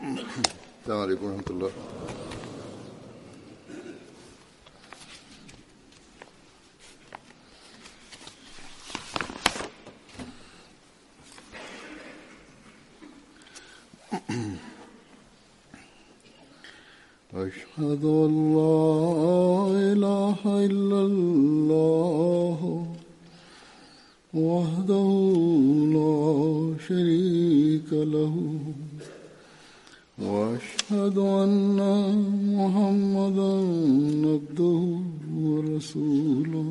السلام عليكم ورحمة الله أشهد أن لا إله إلا الله وحده لا شريك له واشهد ان محمدا عبده ورسوله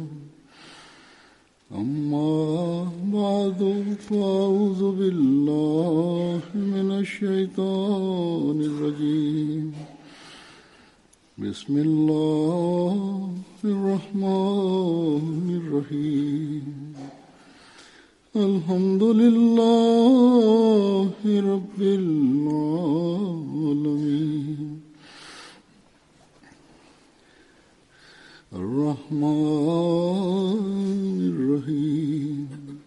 اما بعد فاعوذ بالله من الشيطان الرجيم بسم الله الرحمن الرحيم الحمد لله رب العالمين الرحمن الرحيم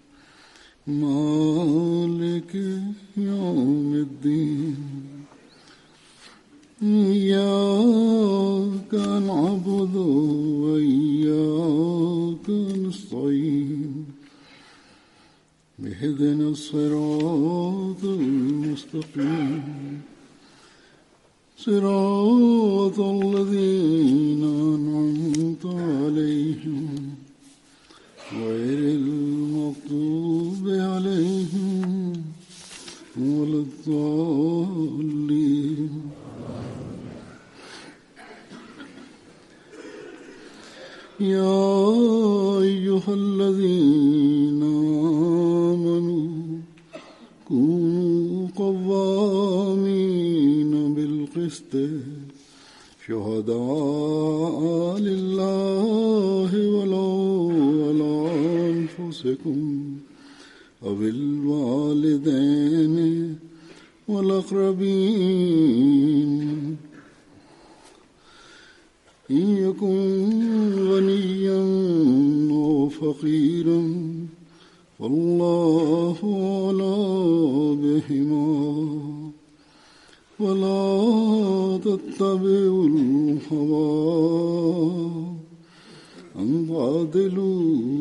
مالك يوم الدين إياك نعبد وإياك نستعين اهدنا الصراط المستقيم صراط الذين أنعمت عليهم غير المغضوب عليهم ولا الضالين يا أيها الذين آمنوا كونوا قوامين بالقسط شهداء لله ولو على أنفسكم أو الوالدين والأقربين إن يكن غنيا أو فقيرا فالله أولى بهما ولا تتبعوا الهوى أن تعدلوا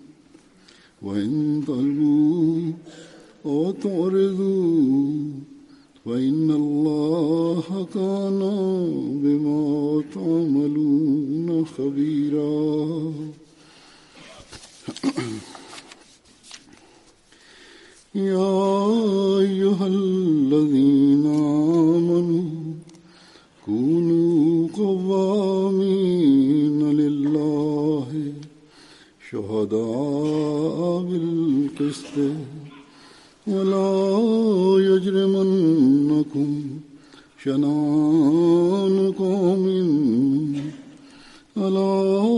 وإن تلووا أو تعرضوا فإن الله كان بما تعملون خبيرا يا أيها الذين آمنوا كونوا قوامين لله شهداء بالقسط ولا يجرمنكم شنان قوم ألا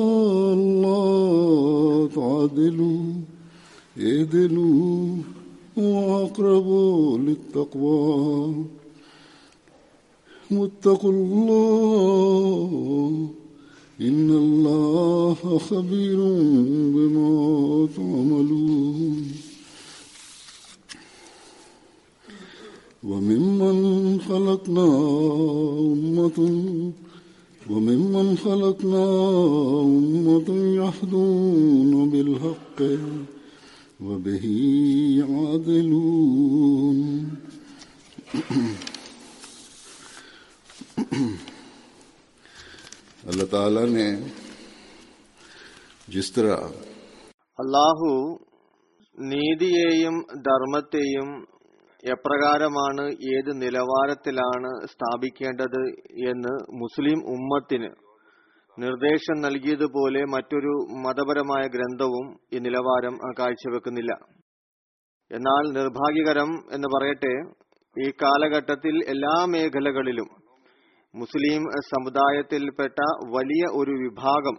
الله تعدلوا اعدلوا وأقربوا للتقوى واتقوا الله إن الله خبير بما تعملون وممن خلقنا أمة وممن خلقنا أمة يحدون بالحق وبه يعدلون अल्लाह ताला ने जिस तरह അള്ളാഹു നീതിയെയും ധർമ്മത്തെയും എപ്രകാരമാണ് ഏത് നിലവാരത്തിലാണ് സ്ഥാപിക്കേണ്ടത് എന്ന് മുസ്ലിം ഉമ്മത്തിന് നിർദ്ദേശം നൽകിയതുപോലെ മറ്റൊരു മതപരമായ ഗ്രന്ഥവും ഈ നിലവാരം കാഴ്ചവെക്കുന്നില്ല എന്നാൽ നിർഭാഗ്യകരം എന്ന് പറയട്ടെ ഈ കാലഘട്ടത്തിൽ എല്ലാ മേഖലകളിലും മുസ്ലിം സമുദായത്തിൽപ്പെട്ട വലിയ ഒരു വിഭാഗം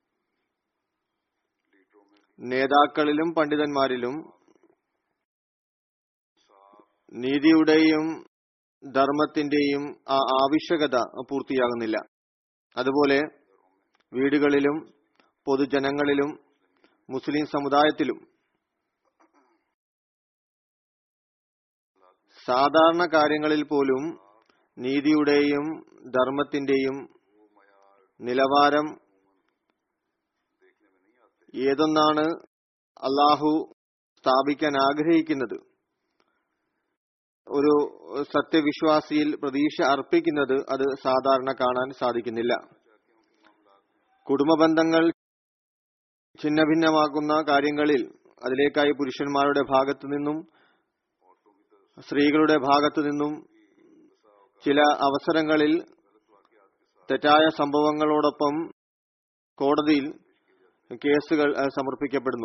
നേതാക്കളിലും പണ്ഡിതന്മാരിലും നീതിയുടെയും ധർമ്മത്തിന്റെയും ആ ആവശ്യകത പൂർത്തിയാകുന്നില്ല അതുപോലെ വീടുകളിലും പൊതുജനങ്ങളിലും മുസ്ലിം സമുദായത്തിലും സാധാരണ കാര്യങ്ങളിൽ പോലും നീതിയുടെയും ധർമ്മത്തിന്റെയും നിലവാരം ഏതൊന്നാണ് അള്ളാഹു സ്ഥാപിക്കാൻ ആഗ്രഹിക്കുന്നത് ഒരു സത്യവിശ്വാസിയിൽ പ്രതീക്ഷ അർപ്പിക്കുന്നത് അത് സാധാരണ കാണാൻ സാധിക്കുന്നില്ല കുടുംബ ബന്ധങ്ങൾ ഛിന്നഭിന്നമാക്കുന്ന കാര്യങ്ങളിൽ അതിലേക്കായി പുരുഷന്മാരുടെ ഭാഗത്തു നിന്നും സ്ത്രീകളുടെ ഭാഗത്തു നിന്നും ചില അവസരങ്ങളിൽ തെറ്റായ സംഭവങ്ങളോടൊപ്പം കോടതിയിൽ കേസുകൾ അഹ്, സമർപ്പിക്കപ്പെടുന്നു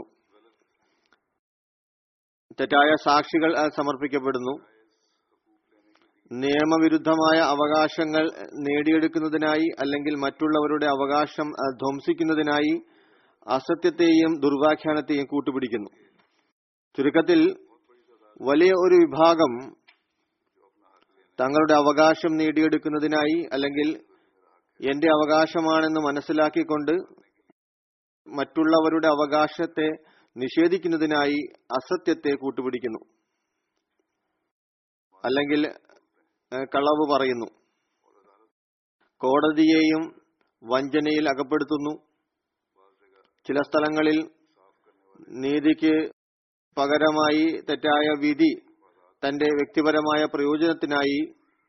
തെറ്റായ സാക്ഷികൾ അഹ്, സമർപ്പിക്കപ്പെടുന്നു നിയമവിരുദ്ധമായ അവകാശങ്ങൾ നേടിയെടുക്കുന്നതിനായി അല്ലെങ്കിൽ മറ്റുള്ളവരുടെ അവകാശം അഹ്, ധ്വംസിക്കുന്നതിനായി അസത്യത്തെയും ദുർവ്യാഖ്യാനത്തെയും കൂട്ടുപിടിക്കുന്നു ചുരുക്കത്തിൽ വലിയ ഒരു വിഭാഗം തങ്ങളുടെ അവകാശം നേടിയെടുക്കുന്നതിനായി അല്ലെങ്കിൽ എന്റെ അവകാശമാണെന്ന് മനസ്സിലാക്കിക്കൊണ്ട് മറ്റുള്ളവരുടെ അവകാശത്തെ നിഷേധിക്കുന്നതിനായി അസത്യത്തെ കൂട്ടുപിടിക്കുന്നു അല്ലെങ്കിൽ ഏഹ്, കളവ് പറയുന്നു കോടതിയെയും വഞ്ചനയിൽ അകപ്പെടുത്തുന്നു ചില സ്ഥലങ്ങളിൽ നീതിക്ക് പകരമായി തെറ്റായ വിധി തന്റെ വ്യക്തിപരമായ പ്രയോജനത്തിനായി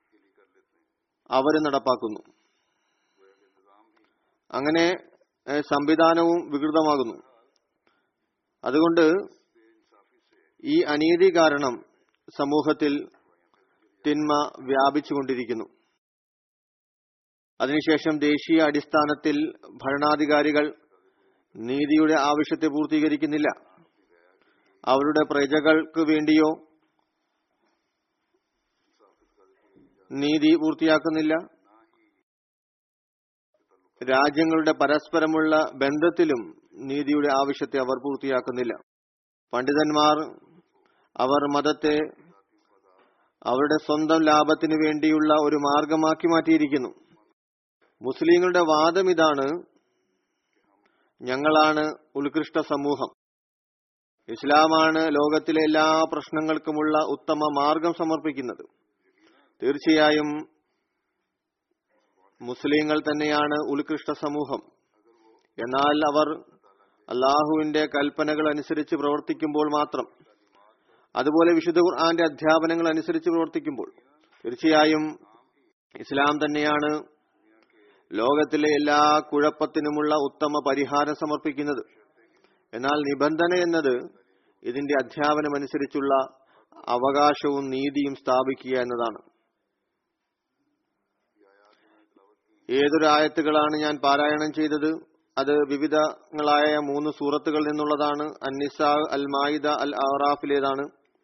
അവര് നടപ്പാക്കുന്നു അങ്ങനെ ഏഹ്, സംവിധാനവും വികൃതമാകുന്നു അതുകൊണ്ട് ഈ അനീതി കാരണം സമൂഹത്തിൽ തിന്മ വ്യാപിച്ചുകൊണ്ടിരിക്കുന്നു അതിനുശേഷം ദേശീയ അടിസ്ഥാനത്തിൽ ഭരണാധികാരികൾ നീതിയുടെ ആവശ്യത്തെ പൂർത്തീകരിക്കുന്നില്ല അവരുടെ പ്രജകൾക്ക് വേണ്ടിയോ നീതി പൂർത്തിയാക്കുന്നില്ല രാജ്യങ്ങളുടെ പരസ്പരമുള്ള ബന്ധത്തിലും നീതിയുടെ ആവശ്യത്തെ അവർ പൂർത്തിയാക്കുന്നില്ല പണ്ഡിതന്മാർ അവർ മതത്തെ അവരുടെ സ്വന്തം ലാഭത്തിന് വേണ്ടിയുള്ള ഒരു മാർഗമാക്കി മാറ്റിയിരിക്കുന്നു മുസ്ലിങ്ങളുടെ വാദം ഇതാണ് ഞങ്ങളാണ് ഉത്കൃഷ്ട സമൂഹം ഇസ്ലാമാണ് ലോകത്തിലെ എല്ലാ പ്രശ്നങ്ങൾക്കുമുള്ള ഉത്തമ മാർഗം സമർപ്പിക്കുന്നത് തീർച്ചയായും മുസ്ലിങ്ങൾ തന്നെയാണ് ഉത്കൃഷ്ട സമൂഹം എന്നാൽ അവർ അള്ളാഹുവിന്റെ കൽപ്പനകൾ അനുസരിച്ച് പ്രവർത്തിക്കുമ്പോൾ മാത്രം അതുപോലെ വിശുദ്ധ ഖുർആന്റെ അധ്യാപനങ്ങൾ അനുസരിച്ച് പ്രവർത്തിക്കുമ്പോൾ തീർച്ചയായും ഇസ്ലാം തന്നെയാണ് ലോകത്തിലെ എല്ലാ കുഴപ്പത്തിനുമുള്ള ഉത്തമ പരിഹാരം സമർപ്പിക്കുന്നത് എന്നാൽ നിബന്ധന എന്നത് ഇതിന്റെ അധ്യാപനം അനുസരിച്ചുള്ള അവകാശവും നീതിയും സ്ഥാപിക്കുക എന്നതാണ് ഏതൊരു ആയത്തുകളാണ് ഞാൻ പാരായണം ചെയ്തത് അത് വിവിധങ്ങളായ മൂന്ന് സൂറത്തുകളിൽ നിന്നുള്ളതാണ് അന്നിസ അൽ മായിദ അൽ അറാഫിലേതാണ്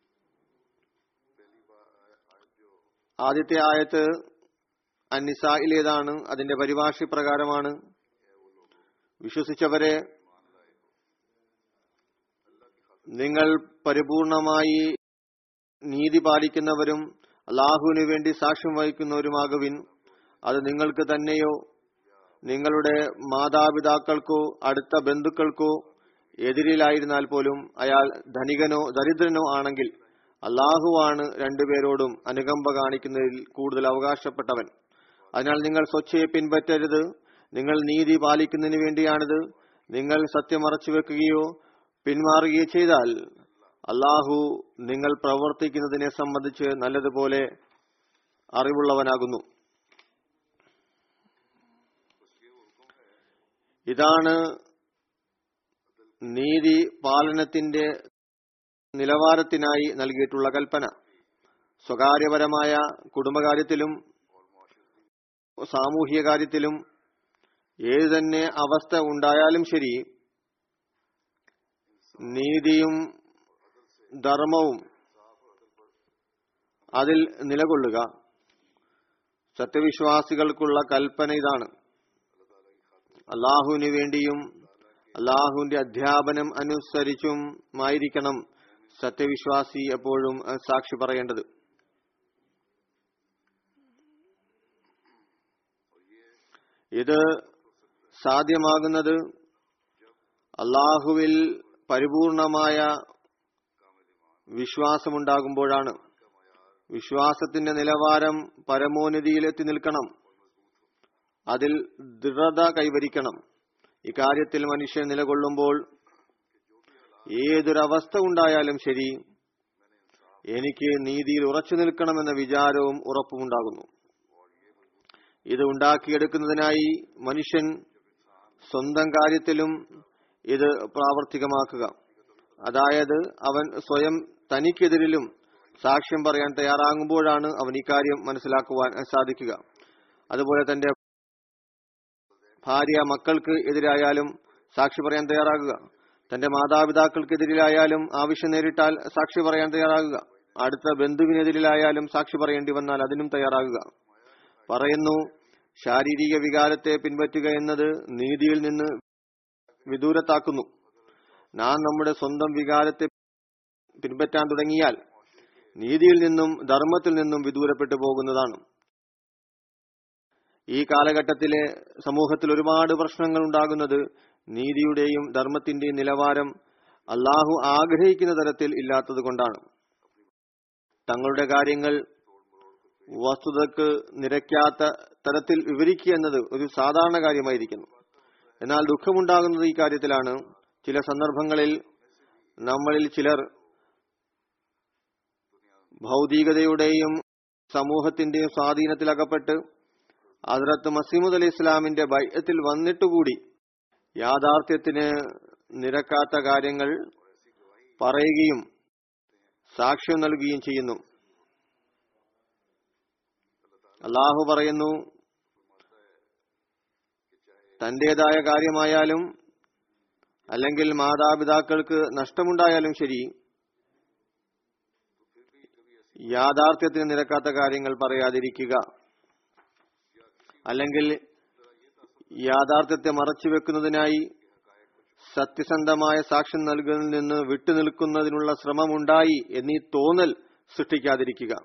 ആദ്യത്തെ ആയത്ത് അന്നിസയിലേതാണ് അതിന്റെ പരിഭാഷ പ്രകാരമാണ് വിശ്വസിച്ചവരെ നിങ്ങൾ പരിപൂർണമായി നീതി പാലിക്കുന്നവരും അള്ളാഹുവിന് വേണ്ടി സാക്ഷ്യം വഹിക്കുന്നവരുമാകുവിൻ അത് നിങ്ങൾക്ക് തന്നെയോ നിങ്ങളുടെ മാതാപിതാക്കൾക്കോ അടുത്ത ബന്ധുക്കൾക്കോ എതിരിലായിരുന്നാൽ പോലും അയാൾ ധനികനോ ദരിദ്രനോ ആണെങ്കിൽ അള്ളാഹുവാണ് രണ്ടുപേരോടും അനുകമ്പ കാണിക്കുന്നതിൽ കൂടുതൽ അവകാശപ്പെട്ടവൻ അതിനാൽ നിങ്ങൾ സ്വച്ഛയെ പിൻപറ്റരുത് നിങ്ങൾ നീതി പാലിക്കുന്നതിന് വേണ്ടിയാണിത് നിങ്ങൾ സത്യം മറച്ചു വെക്കുകയോ പിന്മാറുകയോ ചെയ്താൽ അള്ളാഹു നിങ്ങൾ പ്രവർത്തിക്കുന്നതിനെ സംബന്ധിച്ച് നല്ലതുപോലെ അറിവുള്ളവനാകുന്നു ഇതാണ് നീതി പാലനത്തിന്റെ നിലവാരത്തിനായി നൽകിയിട്ടുള്ള കൽപ്പന സ്വകാര്യപരമായ കുടുംബകാര്യത്തിലും സാമൂഹിക കാര്യത്തിലും ഏത് തന്നെ അവസ്ഥ ഉണ്ടായാലും ശരി നീതിയും ധർമ്മവും അതിൽ നിലകൊള്ളുക സത്യവിശ്വാസികൾക്കുള്ള കൽപ്പന ഇതാണ് അള്ളാഹുവിന് വേണ്ടിയും അള്ളാഹുവിന്റെ അധ്യാപനം അനുസരിച്ചും ആയിരിക്കണം സത്യവിശ്വാസി എപ്പോഴും അഹ്, സാക്ഷി പറയേണ്ടത് ഇത് സാധ്യമാകുന്നത് അള്ളാഹുവിൽ പരിപൂർണമായ വിശ്വാസമുണ്ടാകുമ്പോഴാണ് വിശ്വാസത്തിന്റെ നിലവാരം പരമോന്നതിയിൽ എത്തി നിൽക്കണം അതിൽ ദൃഢത കൈവരിക്കണം ഇക്കാര്യത്തിൽ മനുഷ്യൻ നിലകൊള്ളുമ്പോൾ ഏതൊരവസ്ഥ ഉണ്ടായാലും ശരി എനിക്ക് നീതിയിൽ ഉറച്ചു നിൽക്കണമെന്ന വിചാരവും ഉറപ്പുമുണ്ടാകുന്നു ഇത് ഉണ്ടാക്കിയെടുക്കുന്നതിനായി മനുഷ്യൻ സ്വന്തം കാര്യത്തിലും ഇത് പ്രാവർത്തികമാക്കുക അതായത് അവൻ സ്വയം തനിക്കെതിരിലും സാക്ഷ്യം പറയാൻ തയ്യാറാകുമ്പോഴാണ് അവൻ ഇക്കാര്യം മനസ്സിലാക്കുവാൻ സാധിക്കുക അതുപോലെ തന്റെ ഭാര്യ മക്കൾക്ക് എതിരായാലും സാക്ഷി പറയാൻ തയ്യാറാകുക തന്റെ മാതാപിതാക്കൾക്കെതിരായാലും ആവശ്യം നേരിട്ടാൽ സാക്ഷി പറയാൻ തയ്യാറാകുക അടുത്ത ബന്ധുവിനെതിരിലായാലും സാക്ഷി പറയേണ്ടി വന്നാൽ അതിനും തയ്യാറാകുക പറയുന്നു ശാരീരിക വികാരത്തെ പിൻപറ്റുക എന്നത് നീതിയിൽ നിന്ന് വിദൂരത്താക്കുന്നു നാം നമ്മുടെ സ്വന്തം വികാരത്തെ പിൻപറ്റാൻ തുടങ്ങിയാൽ നീതിയിൽ നിന്നും ധർമ്മത്തിൽ നിന്നും വിദൂരപ്പെട്ടു പോകുന്നതാണ് ഈ കാലഘട്ടത്തിലെ സമൂഹത്തിൽ ഒരുപാട് പ്രശ്നങ്ങൾ ഉണ്ടാകുന്നത് നീതിയുടെയും ധർമ്മത്തിന്റെയും നിലവാരം അള്ളാഹു ആഗ്രഹിക്കുന്ന തരത്തിൽ ഇല്ലാത്തത് കൊണ്ടാണ് തങ്ങളുടെ കാര്യങ്ങൾ വസ്തുതക്ക് നിരക്കാത്ത തരത്തിൽ വിവരിക്കുക എന്നത് ഒരു സാധാരണ കാര്യമായിരിക്കുന്നു എന്നാൽ ദുഃഖമുണ്ടാകുന്നത് ഈ കാര്യത്തിലാണ് ചില സന്ദർഭങ്ങളിൽ നമ്മളിൽ ചിലർ ഭൗതികതയുടെയും സമൂഹത്തിന്റെയും സ്വാധീനത്തിലകപ്പെട്ട് ഹസ്രത്ത് മസീമുദ് അലി ഇസ്ലാമിന്റെ ബൈഅത്തിൽ വന്നിട്ടുകൂടി യാഥാർത്ഥ്യത്തിന് നിരക്കാത്ത കാര്യങ്ങൾ പറയുകയും സാക്ഷ്യം നൽകുകയും ചെയ്യുന്നു അള്ളാഹു പറയുന്നു തന്റേതായ കാര്യമായാലും അല്ലെങ്കിൽ മാതാപിതാക്കൾക്ക് നഷ്ടമുണ്ടായാലും ശരി യാഥാർത്ഥ്യത്തിന് നിരക്കാത്ത കാര്യങ്ങൾ പറയാതിരിക്കുക അല്ലെങ്കിൽ യാഥാർത്ഥ്യത്തെ മറച്ചുവെക്കുന്നതിനായി സത്യസന്ധമായ സാക്ഷ്യം നൽകുന്നതിൽ നിന്ന് വിട്ടുനിൽക്കുന്നതിനുള്ള ശ്രമമുണ്ടായി എന്നീ തോന്നൽ സൃഷ്ടിക്കാതിരിക്കുക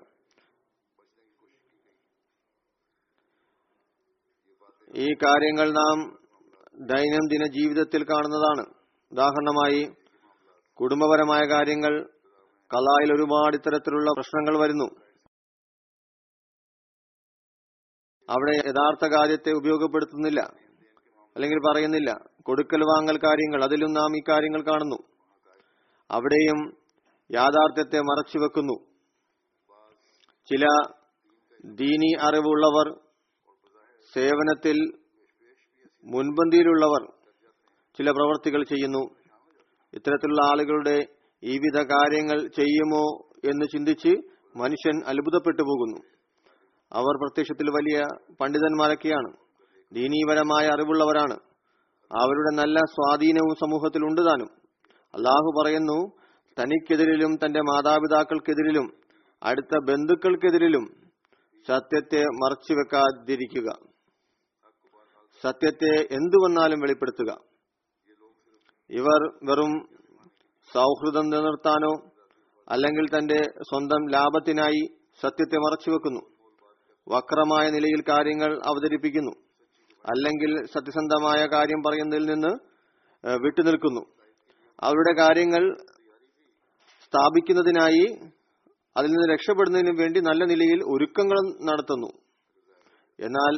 ഈ കാര്യങ്ങൾ നാം ദൈനംദിന ജീവിതത്തിൽ കാണുന്നതാണ് ഉദാഹരണമായി കുടുംബപരമായ കാര്യങ്ങൾ കലായിൽ ഒരുപാട് ഇത്തരത്തിലുള്ള പ്രശ്നങ്ങൾ വരുന്നു അവിടെ യഥാർത്ഥ കാര്യത്തെ ഉപയോഗപ്പെടുത്തുന്നില്ല അല്ലെങ്കിൽ പറയുന്നില്ല കൊടുക്കൽ വാങ്ങൽ കാര്യങ്ങൾ അതിലും നാം ഈ കാര്യങ്ങൾ കാണുന്നു അവിടെയും യാഥാർത്ഥ്യത്തെ മറച്ചുവെക്കുന്നു ചില ദീനി അറിവുള്ളവർ സേവനത്തിൽ മുൻപന്തിയിലുള്ളവർ ചില പ്രവർത്തികൾ ചെയ്യുന്നു ഇത്തരത്തിലുള്ള ആളുകളുടെ ഈ വിധ കാര്യങ്ങൾ ചെയ്യുമോ എന്ന് ചിന്തിച്ച് മനുഷ്യൻ അത്ഭുതപ്പെട്ടു പോകുന്നു അവർ പ്രത്യക്ഷത്തിൽ വലിയ പണ്ഡിതന്മാരൊക്കെയാണ് ദീനീപരമായ അറിവുള്ളവരാണ് അവരുടെ നല്ല സ്വാധീനവും സമൂഹത്തിൽ ഉണ്ട് താനും അള്ളാഹു പറയുന്നു തനിക്കെതിരിലും തന്റെ മാതാപിതാക്കൾക്കെതിരിലും അടുത്ത ബന്ധുക്കൾക്കെതിരിലും സത്യത്തെ മറച്ചുവെക്കാതിരിക്കുക സത്യത്തെ എന്തു വന്നാലും വെളിപ്പെടുത്തുക ഇവർ വെറും സൗഹൃദം നിലനിർത്താനോ അല്ലെങ്കിൽ തന്റെ സ്വന്തം ലാഭത്തിനായി സത്യത്തെ മറച്ചുവെക്കുന്നു വക്രമായ നിലയിൽ കാര്യങ്ങൾ അവതരിപ്പിക്കുന്നു അല്ലെങ്കിൽ സത്യസന്ധമായ കാര്യം പറയുന്നതിൽ നിന്ന് ഏഹ്, വിട്ടുനിൽക്കുന്നു അവരുടെ കാര്യങ്ങൾ സ്ഥാപിക്കുന്നതിനായി അതിൽ നിന്ന് രക്ഷപ്പെടുന്നതിനും വേണ്ടി നല്ല നിലയിൽ ഒരുക്കങ്ങൾ നടത്തുന്നു എന്നാൽ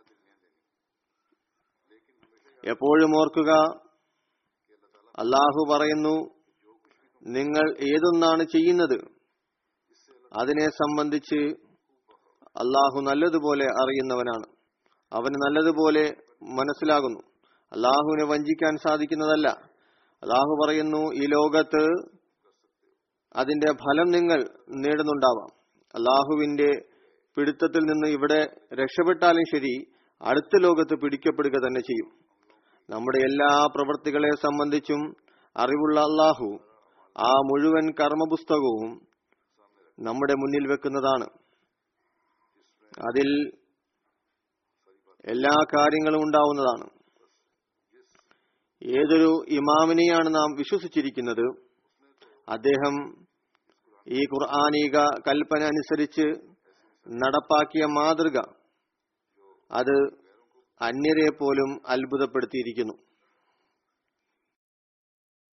എപ്പോഴും ഓർക്കുക അള്ളാഹു പറയുന്നു നിങ്ങൾ ഏതൊന്നാണ് ചെയ്യുന്നത് അതിനെ സംബന്ധിച്ച് അള്ളാഹു നല്ലതുപോലെ അറിയുന്നവനാണ് അവന് നല്ലതുപോലെ മനസ്സിലാകുന്നു അള്ളാഹുവിനെ വഞ്ചിക്കാൻ സാധിക്കുന്നതല്ല അള്ളാഹു പറയുന്നു ഈ ലോകത്ത് അതിന്റെ ഫലം നിങ്ങൾ നേടുന്നുണ്ടാവാം അള്ളാഹുവിന്റെ പിടുത്തത്തിൽ നിന്ന് ഇവിടെ രക്ഷപ്പെട്ടാലും ശരി അടുത്ത ലോകത്ത് പിടിക്കപ്പെടുക തന്നെ ചെയ്യും നമ്മുടെ എല്ലാ പ്രവൃത്തികളെ സംബന്ധിച്ചും അറിവുള്ള അള്ളാഹു ആ മുഴുവൻ കർമ്മപുസ്തകവും നമ്മുടെ മുന്നിൽ വെക്കുന്നതാണ് അതിൽ എല്ലാ കാര്യങ്ങളും ഉണ്ടാവുന്നതാണ് ഏതൊരു ഇമാമിനെയാണ് നാം വിശ്വസിച്ചിരിക്കുന്നത് അദ്ദേഹം ഈ ഖുർആാനിക കൽപ്പന അനുസരിച്ച് നടപ്പാക്കിയ മാതൃക അത് അന്യരെ പോലും അത്ഭുതപ്പെടുത്തിയിരിക്കുന്നു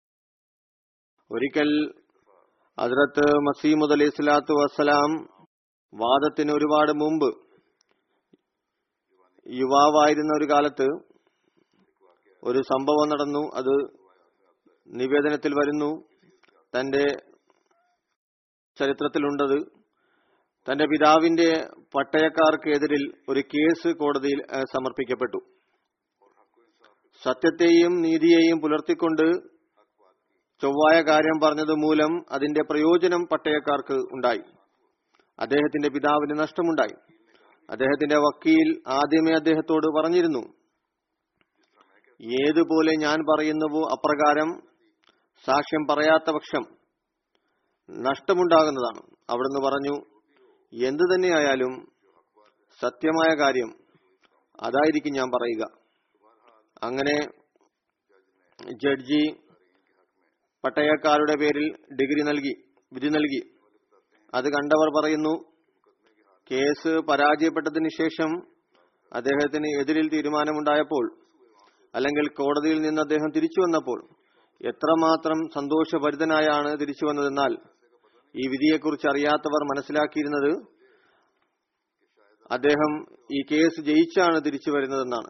ഒരിക്കൽ ഹസ്രത്ത് മസീമുദ് അലൈഹി സ്വലാത്തു വസ്സലാം വാദത്തിന് ഒരുപാട് മുമ്പ് യുവാവായിരുന്ന ഒരു കാലത്ത് ഒരു സംഭവം നടന്നു അത് നിവേദനത്തിൽ വരുന്നു തന്റെ ചരിത്രത്തിലുണ്ടത് തന്റെ പിതാവിന്റെ പട്ടയക്കാർക്കെതിരിൽ ഒരു കേസ് കോടതിയിൽ ഏഹ്, സമർപ്പിക്കപ്പെട്ടു സത്യത്തെയും നീതിയെയും പുലർത്തിക്കൊണ്ട് ചൊവ്വായ കാര്യം പറഞ്ഞത് മൂലം അതിന്റെ പ്രയോജനം പട്ടയക്കാർക്ക് ഉണ്ടായി അദ്ദേഹത്തിന്റെ പിതാവിന് നഷ്ടമുണ്ടായി അദ്ദേഹത്തിന്റെ വക്കീൽ ആദ്യമേ അദ്ദേഹത്തോട് പറഞ്ഞിരുന്നു ഏതുപോലെ ഞാൻ പറയുന്നുവോ അപ്രകാരം സാക്ഷ്യം പറയാത്ത പക്ഷം നഷ്ടമുണ്ടാകുന്നതാണ് അവിടുന്ന് പറഞ്ഞു എന്തു തന്നെയായാലും സത്യമായ കാര്യം അതായിരിക്കും ഞാൻ പറയുക അങ്ങനെ ജഡ്ജി പട്ടയക്കാരുടെ പേരിൽ ഡിഗ്രി നൽകി വിധി നൽകി അത് കണ്ടവർ പറയുന്നു കേസ് പരാജയപ്പെട്ടതിന് ശേഷം അദ്ദേഹത്തിന് എതിരിൽ തീരുമാനമുണ്ടായപ്പോൾ അല്ലെങ്കിൽ കോടതിയിൽ നിന്ന് അദ്ദേഹം തിരിച്ചു വന്നപ്പോൾ എത്രമാത്രം സന്തോഷഭരിതനായാണ് തിരിച്ചു വന്നതെന്നാൽ ഈ വിധിയെക്കുറിച്ച് അറിയാത്തവർ മനസ്സിലാക്കിയിരുന്നത് അദ്ദേഹം ഈ കേസ് ജയിച്ചാണ് തിരിച്ചു വരുന്നതെന്നാണ്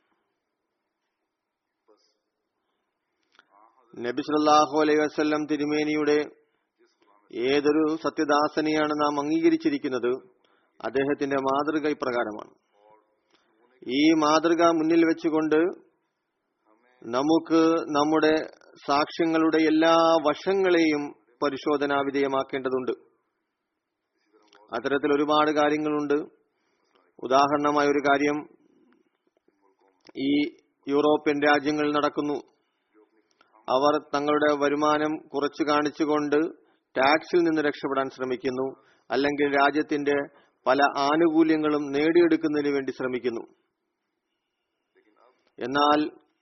നബി സല്ലല്ലാഹു അലൈഹി വസല്ലം തിരുമേനിയുടെ ഏതൊരു സത്യദാസനെയാണ് നാം അംഗീകരിച്ചിരിക്കുന്നത് അദ്ദേഹത്തിന്റെ മാതൃക ഇപ്രകാരമാണ് ഈ മാതൃക മുന്നിൽ വെച്ചുകൊണ്ട് നമുക്ക് നമ്മുടെ സാക്ഷ്യങ്ങളുടെ എല്ലാ വശങ്ങളെയും പരിശോധനാ വിധേയമാക്കേണ്ടതുണ്ട് അത്തരത്തിൽ ഒരുപാട് കാര്യങ്ങളുണ്ട് ഉദാഹരണമായ ഒരു കാര്യം ഈ യൂറോപ്യൻ രാജ്യങ്ങളിൽ നടക്കുന്നു അവർ തങ്ങളുടെ വരുമാനം കുറച്ചു കാണിച്ചുകൊണ്ട് ടാക്സിൽ നിന്ന് രക്ഷപ്പെടാൻ ശ്രമിക്കുന്നു അല്ലെങ്കിൽ രാജ്യത്തിന്റെ പല ആനുകൂല്യങ്ങളും നേടിയെടുക്കുന്നതിന് വേണ്ടി ശ്രമിക്കുന്നു എന്നാൽ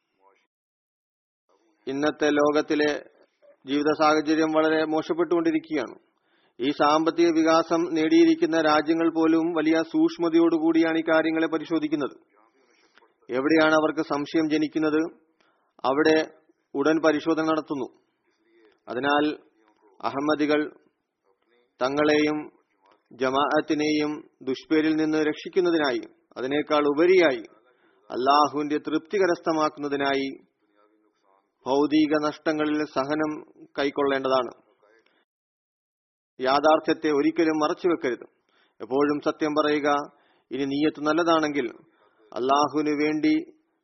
ഇന്നത്തെ ലോകത്തിലെ ജീവിത സാഹചര്യം വളരെ മോശപ്പെട്ടുകൊണ്ടിരിക്കുകയാണ് ഈ സാമ്പത്തിക വികാസം നേടിയിരിക്കുന്ന രാജ്യങ്ങൾ പോലും വലിയ സൂക്ഷ്മതയോടുകൂടിയാണ് ഈ കാര്യങ്ങളെ പരിശോധിക്കുന്നത് എവിടെയാണ് അവർക്ക് സംശയം ജനിക്കുന്നത് അവിടെ ഉടൻ പരിശോധന നടത്തുന്നു അതിനാൽ അഹമ്മദികൾ തങ്ങളെയും ജമാഅത്തിനെയും ദുഷ്പേരിൽ നിന്ന് രക്ഷിക്കുന്നതിനായി അതിനേക്കാൾ ഉപരിയായി അള്ളാഹുവിന്റെ തൃപ്തി കരസ്ഥമാക്കുന്നതിനായി ഭൗതിക നഷ്ടങ്ങളിൽ സഹനം കൈക്കൊള്ളേണ്ടതാണ് യാഥാർത്ഥ്യത്തെ ഒരിക്കലും മറച്ചുവെക്കരുത് എപ്പോഴും സത്യം പറയുക ഇനി നീയത്ത് നല്ലതാണെങ്കിൽ അള്ളാഹുവിന് വേണ്ടി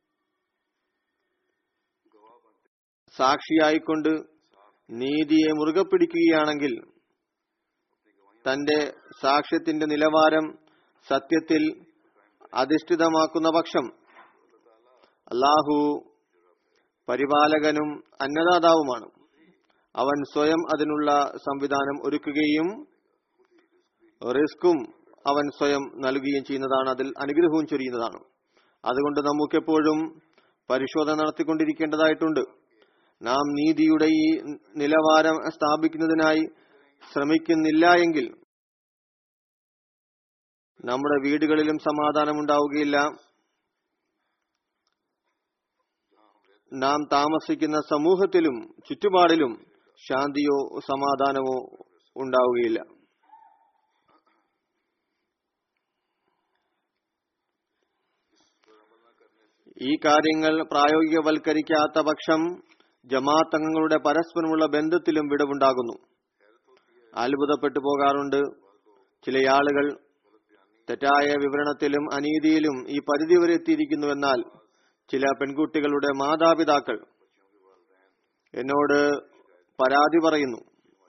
സാക്ഷിയായിക്കൊണ്ട് നീതിയെ മുറുകെ പിടിക്കുകയാണെങ്കിൽ തന്റെ സാക്ഷ്യത്തിന്റെ നിലവാരം സത്യത്തിൽ അധിഷ്ഠിതമാക്കുന്ന പക്ഷം അള്ളാഹു പരിപാലകനും അന്നദാതാവുമാണ് അവൻ സ്വയം അതിനുള്ള സംവിധാനം ഒരുക്കുകയും റിസ്ക്കും അവൻ സ്വയം നൽകുകയും ചെയ്യുന്നതാണ് അതിൽ അനുഗ്രഹവും ചൊരിയുന്നതാണ് അതുകൊണ്ട് നമുക്കെപ്പോഴും പരിശോധന നടത്തിക്കൊണ്ടിരിക്കേണ്ടതായിട്ടുണ്ട് നാം നീതിയുടെ ഈ നിലവാരം സ്ഥാപിക്കുന്നതിനായി ശ്രമിക്കുന്നില്ല എങ്കിൽ നമ്മുടെ വീടുകളിലും സമാധാനം ഉണ്ടാവുകയില്ല നാം താമസിക്കുന്ന സമൂഹത്തിലും ചുറ്റുപാടിലും ശാന്തിയോ സമാധാനമോ ഉണ്ടാവുകയില്ല ഈ കാര്യങ്ങൾ പ്രായോഗികവൽക്കരിക്കാത്ത പക്ഷം ജമാഅത്ത് അംഗങ്ങളുടെ പരസ്പരമുള്ള ബന്ധത്തിലും വിടവുണ്ടാകുന്നു അത്ഭുതപ്പെട്ടു പോകാറുണ്ട് ചില ആളുകൾ തെറ്റായ വിവരണത്തിലും അനീതിയിലും ഈ പരിധി വരെ എത്തിയിരിക്കുന്നുവെന്നാൽ ചില പെൺകുട്ടികളുടെ മാതാപിതാക്കൾ എന്നോട് പരാതി പറയുന്നു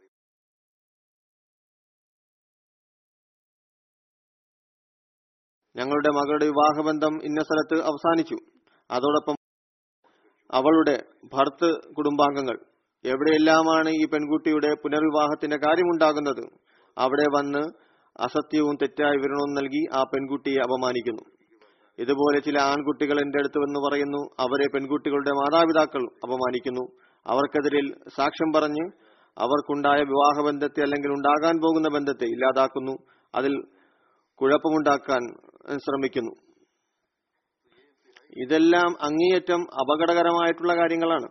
ഞങ്ങളുടെ മകളുടെ വിവാഹബന്ധം ഇന്ന സ്ഥലത്ത് അവസാനിച്ചു അതോടൊപ്പം അവളുടെ ഭർത്ത് കുടുംബാംഗങ്ങൾ എവിടെയെല്ലാമാണ് ഈ പെൺകുട്ടിയുടെ പുനർവിവാഹത്തിന്റെ കാര്യമുണ്ടാകുന്നത് അവിടെ വന്ന് അസത്യവും തെറ്റായ വിവരണവും നൽകി ആ പെൺകുട്ടിയെ അപമാനിക്കുന്നു ഇതുപോലെ ചില ആൺകുട്ടികൾ എന്റെ അടുത്ത് വന്ന് പറയുന്നു അവരെ പെൺകുട്ടികളുടെ മാതാപിതാക്കൾ അപമാനിക്കുന്നു അവർക്കെതിരിൽ സാക്ഷ്യം പറഞ്ഞ് അവർക്കുണ്ടായ വിവാഹബന്ധത്തെ അല്ലെങ്കിൽ ഉണ്ടാകാൻ പോകുന്ന ബന്ധത്തെ ഇല്ലാതാക്കുന്നു അതിൽ കുഴപ്പമുണ്ടാക്കാൻ ശ്രമിക്കുന്നു ഇതെല്ലാം അങ്ങേയറ്റം അപകടകരമായിട്ടുള്ള കാര്യങ്ങളാണ്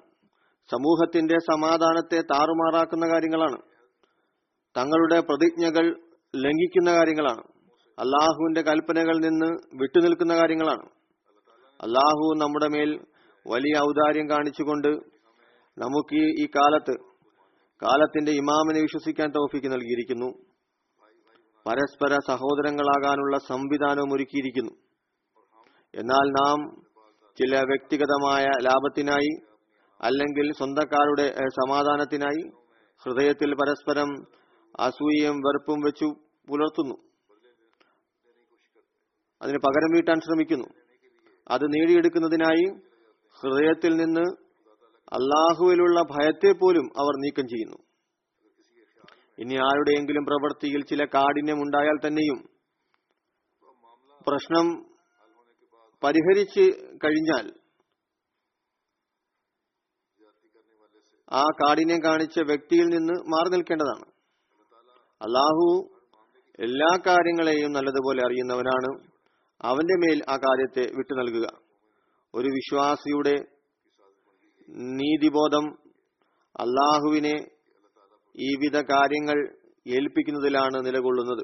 സമൂഹത്തിന്റെ സമാധാനത്തെ താറുമാറാക്കുന്ന കാര്യങ്ങളാണ് തങ്ങളുടെ പ്രതിജ്ഞകൾ ലംഘിക്കുന്ന കാര്യങ്ങളാണ് അള്ളാഹുവിന്റെ കൽപ്പനകളിൽ നിന്ന് വിട്ടുനിൽക്കുന്ന കാര്യങ്ങളാണ് അള്ളാഹു നമ്മുടെ മേൽ വലിയ ഔദാര്യം കാണിച്ചുകൊണ്ട് നമുക്ക് ഈ കാലത്ത് കാലത്തിന്റെ ഇമാമിനെ വിശ്വസിക്കാൻ തൗഫീക്ക് നൽകിയിരിക്കുന്നു പരസ്പര സഹോദരങ്ങളാകാനുള്ള സംവിധാനവും ഒരുക്കിയിരിക്കുന്നു എന്നാൽ നാം ചില വ്യക്തിഗതമായ ലാഭത്തിനായി അല്ലെങ്കിൽ സ്വന്തക്കാരുടെ ഏഹ്, സമാധാനത്തിനായി ഹൃദയത്തിൽ പരസ്പരം അസൂയയും വെറുപ്പും വെച്ചു പുലർത്തുന്നു അതിന് പകരം വീട്ടാൻ ശ്രമിക്കുന്നു അത് നേടിയെടുക്കുന്നതിനായി ഹൃദയത്തിൽ നിന്ന് അള്ളാഹുവിലുള്ള ഭയത്തെ പോലും അവർ നീക്കം ചെയ്യുന്നു ഇനി ആരുടെയെങ്കിലും പ്രവൃത്തിയിൽ ചില കാഠിന്യം ഉണ്ടായാൽ തന്നെയും പ്രശ്നം പരിഹരിച്ച് കഴിഞ്ഞാൽ ആ കാഠിന്യം കാണിച്ച വ്യക്തിയിൽ നിന്ന് മാറി നിൽക്കേണ്ടതാണ് അള്ളാഹു എല്ലാ കാര്യങ്ങളെയും നല്ലതുപോലെ അറിയുന്നവനാണ് അവന്റെ മേൽ ആ കാര്യത്തെ വിട്ടു നൽകുക ഒരു വിശ്വാസിയുടെ നീതിബോധം അള്ളാഹുവിനെ ഈ വിധ കാര്യങ്ങൾ ഏൽപ്പിക്കുന്നതിലാണ് നിലകൊള്ളുന്നത്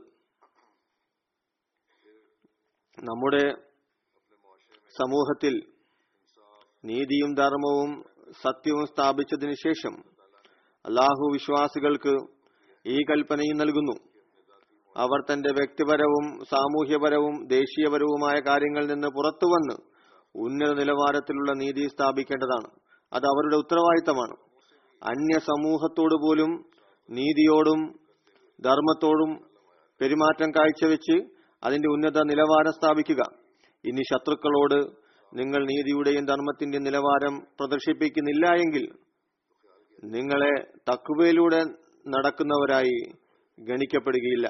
നമ്മുടെ സമൂഹത്തിൽ നീതിയും ധർമ്മവും സത്യവും സ്ഥാപിച്ചതിനു ശേഷം അള്ളാഹു വിശ്വാസികൾക്ക് ഈ കൽപ്പനയും നൽകുന്നു അവർ തന്റെ വ്യക്തിപരവും സാമൂഹ്യപരവും ദേശീയപരവുമായ കാര്യങ്ങളിൽ നിന്ന് പുറത്തുവന്ന് ഉന്നത നിലവാരത്തിലുള്ള നീതി സ്ഥാപിക്കേണ്ടതാണ് അത് അവരുടെ ഉത്തരവാദിത്തമാണ് അന്യ സമൂഹത്തോടു പോലും നീതിയോടും ധർമ്മത്തോടും പെരുമാറ്റം കാഴ്ചവെച്ച് അതിന്റെ ഉന്നത നിലവാരം സ്ഥാപിക്കുക ഇനി ശത്രുക്കളോട് നിങ്ങൾ നീതിയുടെയും ധർമ്മത്തിന്റെയും നിലവാരം പ്രദർശിപ്പിക്കുന്നില്ല എങ്കിൽ നിങ്ങളെ തക്കുവയിലൂടെ നടക്കുന്നവരായി ഗണിക്കപ്പെടുകയില്ല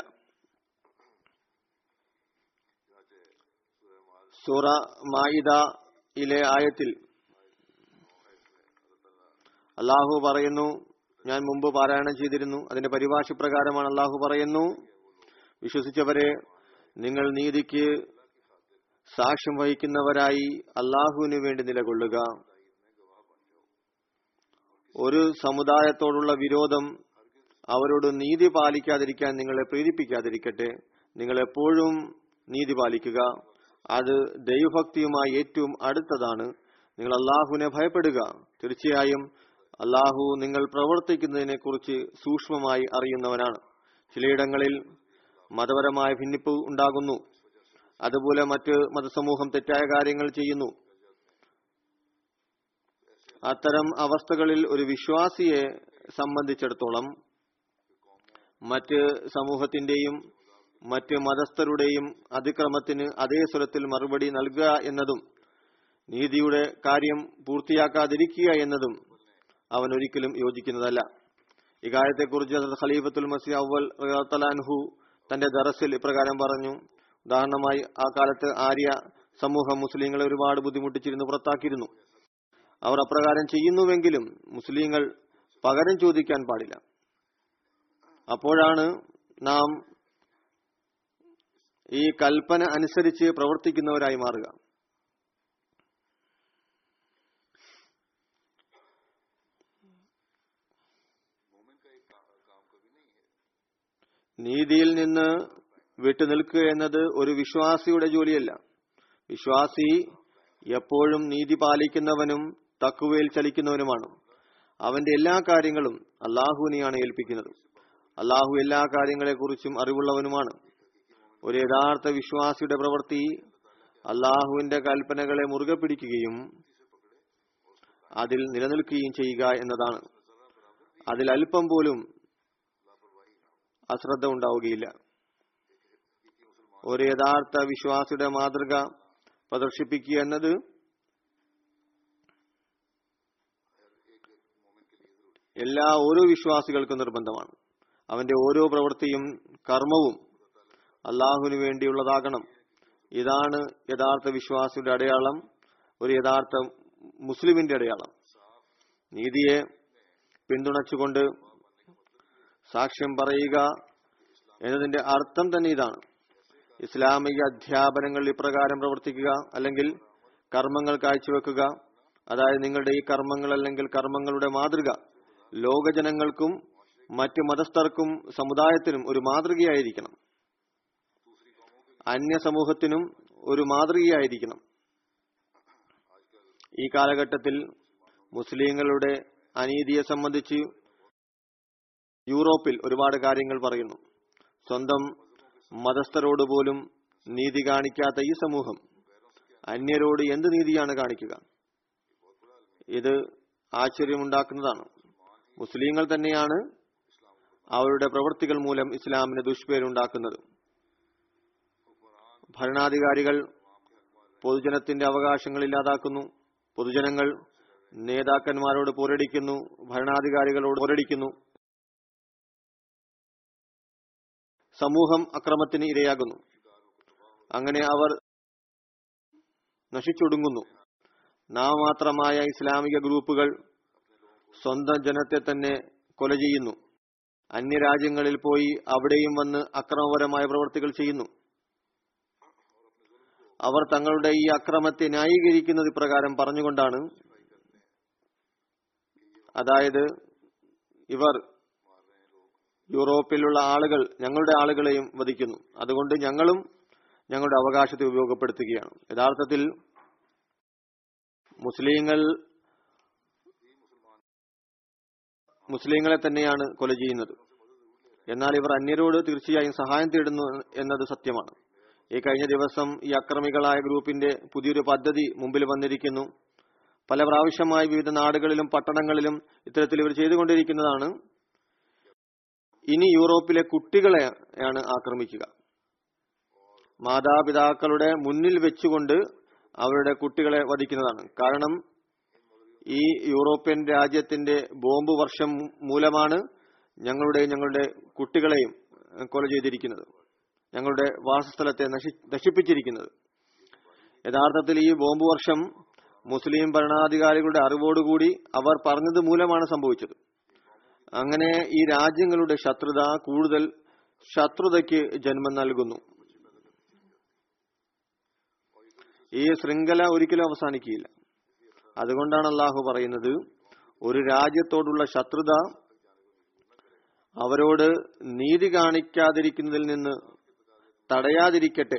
സൂറ മായിദയിലെ ആയത്തിൽ അള്ളാഹു പറയുന്നു ഞാൻ മുമ്പ് പാരായണം ചെയ്തിരുന്നു അതിന്റെ പരിഭാഷ പ്രകാരമാണ് അള്ളാഹു പറയുന്നു വിശ്വസിച്ചവരെ നിങ്ങൾ നീതിക്ക് സാക്ഷ്യം വഹിക്കുന്നവരായി അള്ളാഹുവിന് വേണ്ടി നിലകൊള്ളുക ഒരു സമുദായത്തോടുള്ള വിരോധം അവരോട് നീതി പാലിക്കാതിരിക്കാൻ നിങ്ങളെ പ്രേരിപ്പിക്കാതിരിക്കട്ടെ നിങ്ങൾ എപ്പോഴും നീതി പാലിക്കുക അത് ദൈവഭക്തിയുമായി ഏറ്റവും അടുത്തതാണ് നിങ്ങൾ അള്ളാഹുവിനെ ഭയപ്പെടുക തീർച്ചയായും അള്ളാഹു നിങ്ങൾ പ്രവർത്തിക്കുന്നതിനെ കുറിച്ച് സൂക്ഷ്മമായി അറിയുന്നവനാണ് ചിലയിടങ്ങളിൽ മതപരമായ ഭിന്നിപ്പ് ഉണ്ടാകുന്നു അതുപോലെ മറ്റ് മതസമൂഹം തെറ്റായ കാര്യങ്ങൾ ചെയ്യുന്നു അത്തരം അവസ്ഥകളിൽ ഒരു വിശ്വാസിയെ സംബന്ധിച്ചിടത്തോളം മറ്റ് സമൂഹത്തിന്റെയും മറ്റ് മതസ്ഥരുടെയും അതിക്രമത്തിന് അതേ സ്വരത്തിൽ മറുപടി നൽകുക എന്നതും നീതിയുടെ കാര്യം പൂർത്തിയാക്കാതിരിക്കുക എന്നതും അവൻ ഒരിക്കലും യോജിക്കുന്നതല്ല ഇക്കാര്യത്തെക്കുറിച്ച് ഹസ്രത്ത് ഖലീഫത്തുൽ മസി അവൽ തലാൻഹു തന്റെ ദറസിൽ ഇപ്രകാരം പറഞ്ഞു ഉദാഹരണമായി ആ കാലത്ത് ആര്യ സമൂഹം മുസ്ലിങ്ങളെ ഒരുപാട് ബുദ്ധിമുട്ടിച്ചിരുന്നു പുറത്താക്കിയിരുന്നു അവർ അപ്രകാരം ചെയ്യുന്നുവെങ്കിലും മുസ്ലിങ്ങൾ പകരം ചോദിക്കാൻ പാടില്ല അപ്പോഴാണ് നാം ഈ കൽപ്പന അനുസരിച്ച് പ്രവർത്തിക്കുന്നവരായി മാറുക നീതിയിൽ നിന്ന് വിട്ടുനിൽക്കുക എന്നത് ഒരു വിശ്വാസിയുടെ ജോലിയല്ല വിശ്വാസി എപ്പോഴും നീതി പാലിക്കുന്നവനും തക്കുവയിൽ ചലിക്കുന്നവനുമാണ് അവന്റെ എല്ലാ കാര്യങ്ങളും അള്ളാഹുവിനെയാണ് ഏൽപ്പിക്കുന്നത് അള്ളാഹു എല്ലാ കാര്യങ്ങളെക്കുറിച്ചും അറിവുള്ളവനുമാണ് ഒരു യഥാർത്ഥ വിശ്വാസിയുടെ പ്രവൃത്തി അള്ളാഹുവിന്റെ കൽപ്പനകളെ മുറുകെ പിടിക്കുകയും അതിൽ നിലനിൽക്കുകയും ചെയ്യുക എന്നതാണ് അതിൽ അല്പം പോലും അശ്രദ്ധ ഉണ്ടാവുകയില്ല ഒരു യഥാർത്ഥ വിശ്വാസിയുടെ മാതൃക പ്രദർശിപ്പിക്കുക എന്നത് എല്ലാ ഓരോ വിശ്വാസികൾക്കും നിർബന്ധമാണ് അവന്റെ ഓരോ പ്രവൃത്തിയും കർമ്മവും അള്ളാഹുവിന് വേണ്ടിയുള്ളതാകണം ഇതാണ് യഥാർത്ഥ വിശ്വാസിയുടെ അടയാളം ഒരു യഥാർത്ഥ മുസ്ലിമിന്റെ അടയാളം നീതിയെ പിന്തുണച്ചുകൊണ്ട് സാക്ഷ്യം പറയുക എന്നതിന്റെ അർത്ഥം തന്നെ ഇതാണ് ഇസ്ലാമിക അധ്യാപനങ്ങൾ ഇപ്രകാരം പ്രവർത്തിക്കുക അല്ലെങ്കിൽ കർമ്മങ്ങൾ കാഴ്ചവെക്കുക അതായത് നിങ്ങളുടെ ഈ കർമ്മങ്ങൾ അല്ലെങ്കിൽ കർമ്മങ്ങളുടെ മാതൃക ലോകജനങ്ങൾക്കും മറ്റ് മതസ്ഥർക്കും സമുദായത്തിനും ഒരു മാതൃകയായിരിക്കണം അന്യ സമൂഹത്തിനും ഒരു മാതൃകയായിരിക്കണം ഈ കാലഘട്ടത്തിൽ മുസ്ലിങ്ങളുടെ അനീതിയെ സംബന്ധിച്ച് യൂറോപ്പിൽ ഒരുപാട് കാര്യങ്ങൾ പറയുന്നു സ്വന്തം മതസ്ഥരോട് പോലും നീതി കാണിക്കാത്ത ഈ സമൂഹം അന്യരോട് എന്ത് നീതിയാണ് കാണിക്കുക ഇത് ആശ്ചര്യമുണ്ടാക്കുന്നതാണ് മുസ്ലിങ്ങൾ തന്നെയാണ് അവരുടെ പ്രവൃത്തികൾ മൂലം ഇസ്ലാമിന് ദുഷ്പേരുണ്ടാക്കുന്നത് ഭരണാധികാരികൾ പൊതുജനത്തിന്റെ അവകാശങ്ങൾ ഇല്ലാതാക്കുന്നു പൊതുജനങ്ങൾ നേതാക്കന്മാരോട് പോരടിക്കുന്നു ഭരണാധികാരികളോട് പോരടിക്കുന്നു സമൂഹം അക്രമത്തിന് ഇരയാകുന്നു അങ്ങനെ അവർ നശിച്ചൊടുങ്ങുന്നു നാമമാത്രമായ ഇസ്ലാമിക ഗ്രൂപ്പുകൾ സ്വന്തം ജനത്തെ തന്നെ കൊല ചെയ്യുന്നു അന്യരാജ്യങ്ങളിൽ പോയി അവിടെയും വന്ന് അക്രമപരമായ പ്രവൃത്തികൾ ചെയ്യുന്നു അവർ തങ്ങളുടെ ഈ അക്രമത്തെ ന്യായീകരിക്കുന്നത് ഇപ്രകാരം പറഞ്ഞുകൊണ്ടാണ് അതായത് ഇവർ യൂറോപ്പിലുള്ള ആളുകൾ ഞങ്ങളുടെ ആളുകളെയും വധിക്കുന്നു അതുകൊണ്ട് ഞങ്ങളും ഞങ്ങളുടെ അവകാശത്തെ ഉപയോഗപ്പെടുത്തുകയാണ് യഥാർത്ഥത്തിൽ മുസ്ലിങ്ങൾ മുസ്ലിങ്ങളെ തന്നെയാണ് കൊല ചെയ്യുന്നത് എന്നാൽ ഇവർ അന്യരോട് തീർച്ചയായും സഹായം തേടുന്നു എന്നത് സത്യമാണ് ഈ കഴിഞ്ഞ ദിവസം ഈ അക്രമികളായ ഗ്രൂപ്പിന്റെ പുതിയൊരു പദ്ധതി മുമ്പിൽ വന്നിരിക്കുന്നു പല പ്രാവശ്യമായി വിവിധ നാടുകളിലും പട്ടണങ്ങളിലും ഇത്തരത്തിൽ ഇവർ ചെയ്തുകൊണ്ടിരിക്കുന്നതാണ് ഇനി യൂറോപ്പിലെ കുട്ടികളെയാണ് ആക്രമിക്കുക മാതാപിതാക്കളുടെ മുന്നിൽ വെച്ചുകൊണ്ട് അവരുടെ കുട്ടികളെ വധിക്കുന്നതാണ് കാരണം ഈ യൂറോപ്യൻ രാജ്യത്തിന്റെ ബോംബ് വർഷം മൂലമാണ് ഞങ്ങളുടെയും ഞങ്ങളുടെ കുട്ടികളെയും കൊല ചെയ്തിരിക്കുന്നത് ഞങ്ങളുടെ വാസസ്ഥലത്തെ നശി നശിപ്പിച്ചിരിക്കുന്നത് യഥാർത്ഥത്തിൽ ഈ ബോംബ് വർഷം മുസ്ലിം ഭരണാധികാരികളുടെ അറിവോടുകൂടി അവർ പറഞ്ഞത് മൂലമാണ് സംഭവിച്ചത് അങ്ങനെ ഈ രാജ്യങ്ങളുടെ ശത്രുത കൂടുതൽ ശത്രുതയ്ക്ക് ജന്മം നൽകുന്നു ഈ ശൃംഖല ഒരിക്കലും അവസാനിക്കുകയില്ല അതുകൊണ്ടാണ് അള്ളാഹു പറയുന്നത് ഒരു രാജ്യത്തോടുള്ള ശത്രുത അവരോട് നീതി കാണിക്കാതിരിക്കുന്നതിൽ നിന്ന് തടയാതിരിക്കട്ടെ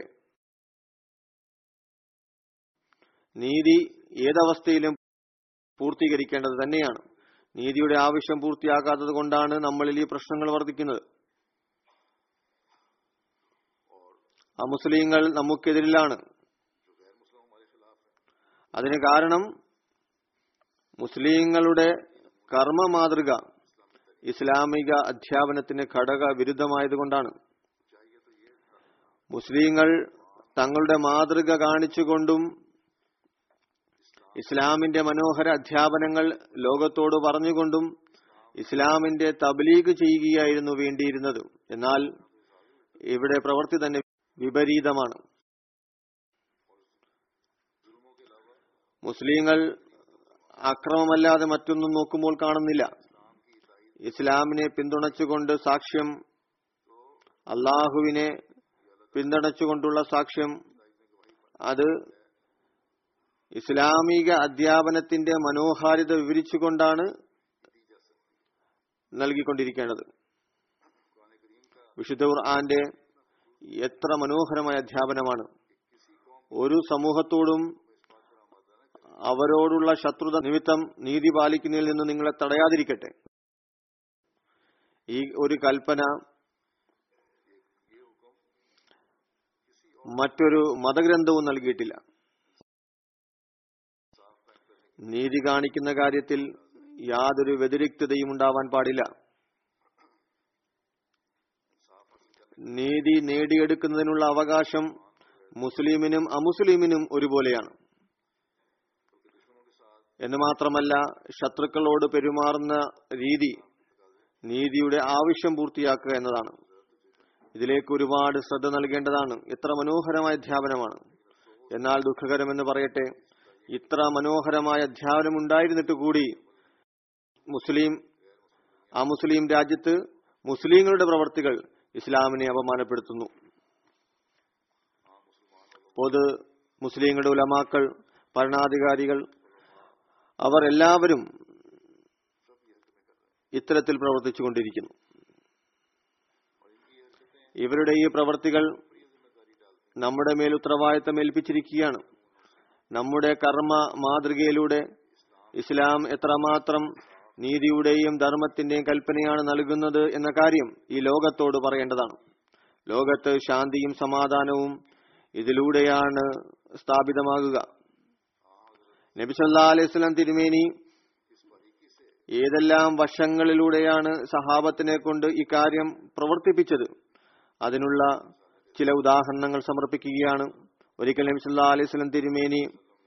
നീതി ഏതവസ്ഥയിലും പൂർത്തീകരിക്കേണ്ടത് തന്നെയാണ് നീതിയുടെ ആവശ്യം പൂർത്തിയാക്കാത്തത് കൊണ്ടാണ് നമ്മളിൽ ഈ പ്രശ്നങ്ങൾ വർദ്ധിക്കുന്നത് അമുസ്ലിങ്ങൾ നമുക്കെതിരിലാണ് അതിന് കാരണം മുസ്ലിങ്ങളുടെ കർമ്മ മാതൃക ഇസ്ലാമിക അധ്യാപനത്തിന് ഘടക വിരുദ്ധമായതുകൊണ്ടാണ് മുസ്ലിങ്ങൾ തങ്ങളുടെ മാതൃക കാണിച്ചുകൊണ്ടും ഇസ്ലാമിന്റെ മനോഹര അധ്യാപനങ്ങൾ ലോകത്തോട് പറഞ്ഞുകൊണ്ടും ഇസ്ലാമിന്റെ തബ്ലീഗ് ചെയ്യുകയായിരുന്നു വേണ്ടിയിരുന്നത് എന്നാൽ ഇവിടെ പ്രവൃത്തി തന്നെ വിപരീതമാണ് മുസ്ലിങ്ങൾ അക്രമമല്ലാതെ മറ്റൊന്നും നോക്കുമ്പോൾ കാണുന്നില്ല ഇസ്ലാമിനെ പിന്തുണച്ചുകൊണ്ട് സാക്ഷ്യം അള്ളാഹുവിനെ പിന്തുണച്ചുകൊണ്ടുള്ള സാക്ഷ്യം അത് ഇസ്ലാമിക അധ്യാപനത്തിന്റെ മനോഹാരിത വിവരിച്ചുകൊണ്ടാണ് നൽകിക്കൊണ്ടിരിക്കേണ്ടത് വിശുദ്ധ ഖുർആന്റെ എത്ര മനോഹരമായ അധ്യാപനമാണ് ഒരു സമൂഹത്തോടും അവരോടുള്ള ശത്രുത നിമിത്തം നീതി പാലിക്കുന്നതിൽ നിന്ന് നിങ്ങളെ തടയാതിരിക്കട്ടെ ഈ ഒരു കൽപ്പന മറ്റൊരു മതഗ്രന്ഥവും നൽകിയിട്ടില്ല നീതി കാണിക്കുന്ന കാര്യത്തിൽ യാതൊരു വ്യതിരിക്തതയും ഉണ്ടാവാൻ പാടില്ല നീതി നേടിയെടുക്കുന്നതിനുള്ള അവകാശം മുസ്ലിമിനും അമുസ്ലിമിനും ഒരുപോലെയാണ് എന്ന് മാത്രമല്ല ശത്രുക്കളോട് പെരുമാറുന്ന രീതി നീതിയുടെ ആവശ്യം പൂർത്തിയാക്കുക എന്നതാണ് ഇതിലേക്ക് ഒരുപാട് ശ്രദ്ധ നൽകേണ്ടതാണ് എത്ര മനോഹരമായ അധ്യാപനമാണ് എന്നാൽ ദുഃഖകരമെന്ന് പറയട്ടെ ഇത്ര മനോഹരമായ അധ്യാപനം ഉണ്ടായിരുന്നിട്ട് കൂടി മുസ്ലിം ആ മുസ്ലിം രാജ്യത്ത് മുസ്ലിങ്ങളുടെ പ്രവർത്തികൾ ഇസ്ലാമിനെ അപമാനപ്പെടുത്തുന്നു പൊതു മുസ്ലിങ്ങളുടെ ഉലമാക്കൾ ഭരണാധികാരികൾ അവർ എല്ലാവരും ഇത്തരത്തിൽ പ്രവർത്തിച്ചുകൊണ്ടിരിക്കുന്നു ഇവരുടെ ഈ പ്രവർത്തികൾ നമ്മുടെ മേൽ ഉത്തരവാദിത്തം ഏൽപ്പിച്ചിരിക്കുകയാണ് നമ്മുടെ കർമ്മ മാതൃകയിലൂടെ ഇസ്ലാം എത്രമാത്രം നീതിയുടെയും ധർമ്മത്തിന്റെയും കൽപ്പനയാണ് നൽകുന്നത് എന്ന കാര്യം ഈ ലോകത്തോട് പറയേണ്ടതാണ് ലോകത്ത് ശാന്തിയും സമാധാനവും ഇതിലൂടെയാണ് സ്ഥാപിതമാകുക നബി സല്ലാ അലൈഹി സ്വലം തിരുമേനി ഏതെല്ലാം വശങ്ങളിലൂടെയാണ് സഹാബത്തിനെ കൊണ്ട് ഇക്കാര്യം പ്രവർത്തിപ്പിച്ചത് അതിനുള്ള ചില ഉദാഹരണങ്ങൾ സമർപ്പിക്കുകയാണ് ഒരിക്കൽ നബി സല്ലാ അലൈഹി സ്വലം തിരുമേനി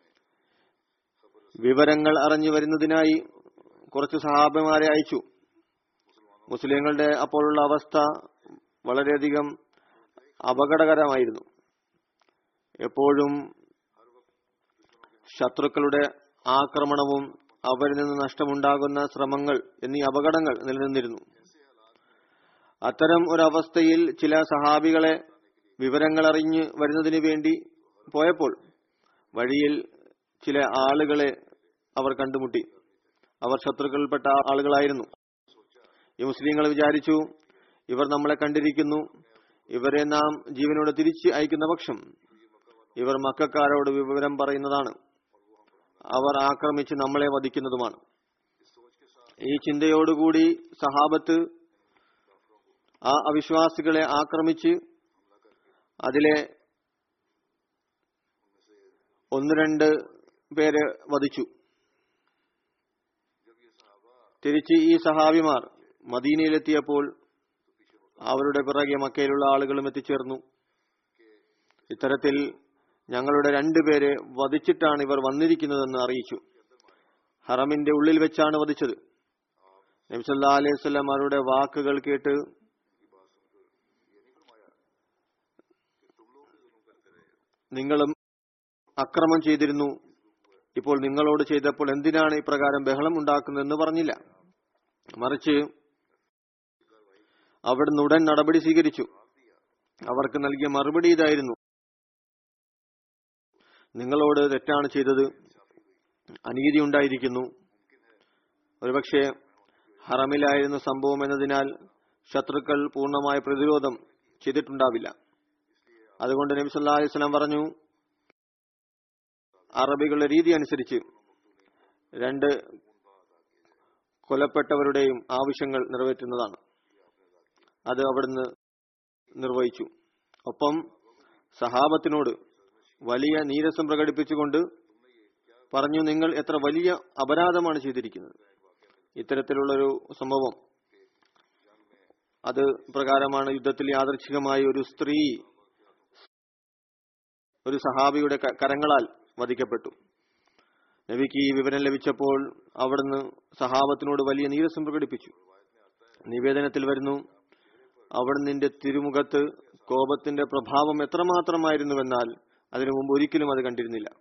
വിവരങ്ങൾ അറിഞ്ഞു വരുന്നതിനായി കുറച്ച് സഹാബിമാരെ അയച്ചു മുസ്ലിങ്ങളുടെ അപ്പോഴുള്ള അവസ്ഥ വളരെയധികം അപകടകരമായിരുന്നു എപ്പോഴും ശത്രുക്കളുടെ ആക്രമണവും അവരിൽ നിന്ന് നഷ്ടമുണ്ടാകുന്ന ശ്രമങ്ങൾ എന്നീ അപകടങ്ങൾ നിലനിന്നിരുന്നു അത്തരം ഒരവസ്ഥയിൽ ചില സഹാബികളെ വിവരങ്ങൾ അറിഞ്ഞ് വരുന്നതിന് വേണ്ടി പോയപ്പോൾ വഴിയിൽ ചില ആളുകളെ അവർ കണ്ടുമുട്ടി അവർ ശത്രുക്കളിൽപ്പെട്ട ആളുകളായിരുന്നു ഈ മുസ്ലിങ്ങൾ വിചാരിച്ചു ഇവർ നമ്മളെ കണ്ടിരിക്കുന്നു ഇവരെ നാം ജീവനോട് തിരിച്ച് അയക്കുന്ന പക്ഷം ഇവർ മക്കാരോട് വിവരം പറയുന്നതാണ് അവർ ആക്രമിച്ച് നമ്മളെ വധിക്കുന്നതുമാണ് ഈ ചിന്തയോടുകൂടി സഹാബത്ത് ആ അവിശ്വാസികളെ ആക്രമിച്ച് അതിലെ ഒന്ന് രണ്ട് പേര് വധിച്ചു തിരിച്ച് ഈ സഹാബിമാർ മദീനയിലെത്തിയപ്പോൾ അവരുടെ പിറകെ മക്കയിലുള്ള ആളുകളും എത്തിച്ചേർന്നു ഇത്തരത്തിൽ ഞങ്ങളുടെ രണ്ടുപേരെ വധിച്ചിട്ടാണ് ഇവർ വന്നിരിക്കുന്നതെന്ന് അറിയിച്ചു ഹറമിന്റെ ഉള്ളിൽ വെച്ചാണ് വധിച്ചത് നബ്സല്ലാ അലൈഹി സ്വലം അവരുടെ വാക്കുകൾ കേട്ട് നിങ്ങളും അക്രമം ചെയ്തിരുന്നു ഇപ്പോൾ നിങ്ങളോട് ചെയ്തപ്പോൾ എന്തിനാണ് ഇപ്രകാരം ബഹളം ഉണ്ടാക്കുന്നതെന്ന് പറഞ്ഞില്ല മറിച്ച് അവിടുന്ന് ഉടൻ നടപടി സ്വീകരിച്ചു അവർക്ക് നൽകിയ മറുപടി ഇതായിരുന്നു നിങ്ങളോട് തെറ്റാണ് ചെയ്തത് അനീതി ഉണ്ടായിരിക്കുന്നു ഒരുപക്ഷെ ഹറമിലായിരുന്ന സംഭവം എന്നതിനാൽ ശത്രുക്കൾ പൂർണ്ണമായ പ്രതിരോധം ചെയ്തിട്ടുണ്ടാവില്ല അതുകൊണ്ട് നബി സല്ലാ അലൈഹി സ്വലാം പറഞ്ഞു അറബികളുടെ രീതി അനുസരിച്ച് രണ്ട് കൊലപ്പെട്ടവരുടെയും ആവശ്യങ്ങൾ നിറവേറ്റുന്നതാണ് അത് അവിടുന്ന് നിർവഹിച്ചു ഒപ്പം സഹാബത്തിനോട് വലിയ നീരസം പ്രകടിപ്പിച്ചുകൊണ്ട് പറഞ്ഞു നിങ്ങൾ എത്ര വലിയ അപരാധമാണ് ചെയ്തിരിക്കുന്നത് ഇത്തരത്തിലുള്ളൊരു സംഭവം അത് പ്രകാരമാണ് യുദ്ധത്തിൽ യാദർച്ഛികമായി ഒരു സ്ത്രീ ഒരു സഹാബിയുടെ ക- കരങ്ങളാൽ വധിക്കപ്പെട്ടു നബിക്ക് ഈ വിവരം ലഭിച്ചപ്പോൾ അവിടുന്ന് സഹാബത്തിനോട് വലിയ നീരസം പ്രകടിപ്പിച്ചു നിവേദനത്തിൽ വരുന്നു അവിടുന്ന് നിന്റെ തിരുമുഖത്ത് കോപത്തിന്റെ പ്രഭാവം എത്രമാത്രമായിരുന്നുവെന്നാൽ അതിനു മുമ്പ് ഒരിക്കലും അത് കണ്ടിരുന്നില്ല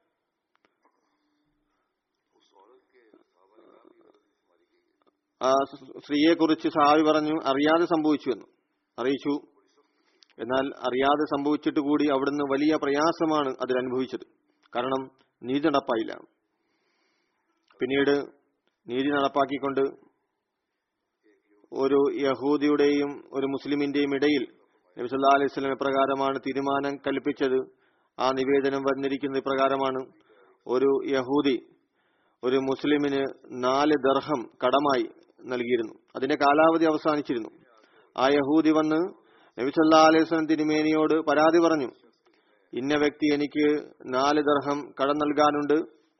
ആ സ്ത്രീയെ കുറിച്ച് സഹാബി പറഞ്ഞു അറിയാതെ സംഭവിച്ചു എന്ന് അറിയിച്ചു എന്നാൽ അറിയാതെ സംഭവിച്ചിട്ട് കൂടി അവിടുന്ന് വലിയ പ്രയാസമാണ് അതിൽ അനുഭവിച്ചത് കാരണം നീതി നടപ്പായില്ല പിന്നീട് നീതി നടപ്പാക്കിക്കൊണ്ട് ഒരു യഹൂദിയുടെയും ഒരു മുസ്ലിമിന്റെയും ഇടയിൽ നബി സല്ലാ അലൈഹി സ്വലം പ്രകാരമാണ് തീരുമാനം കൽപ്പിച്ചത് ആ നിവേദനം വന്നിരിക്കുന്നത് ഇപ്രകാരമാണ് ഒരു യഹൂദി ഒരു മുസ്ലിമിന് നാല് ദർഹം കടമായി നൽകിയിരുന്നു അതിന്റെ കാലാവധി അവസാനിച്ചിരുന്നു ആ യഹൂദി വന്ന് നബി സല്ലാ അലൈഹി സ്വലം തിരുമേനിയോട് പരാതി പറഞ്ഞു ഇന്ന വ്യക്തി എനിക്ക് നാല് ദർഹം കടം നൽകാനുണ്ട്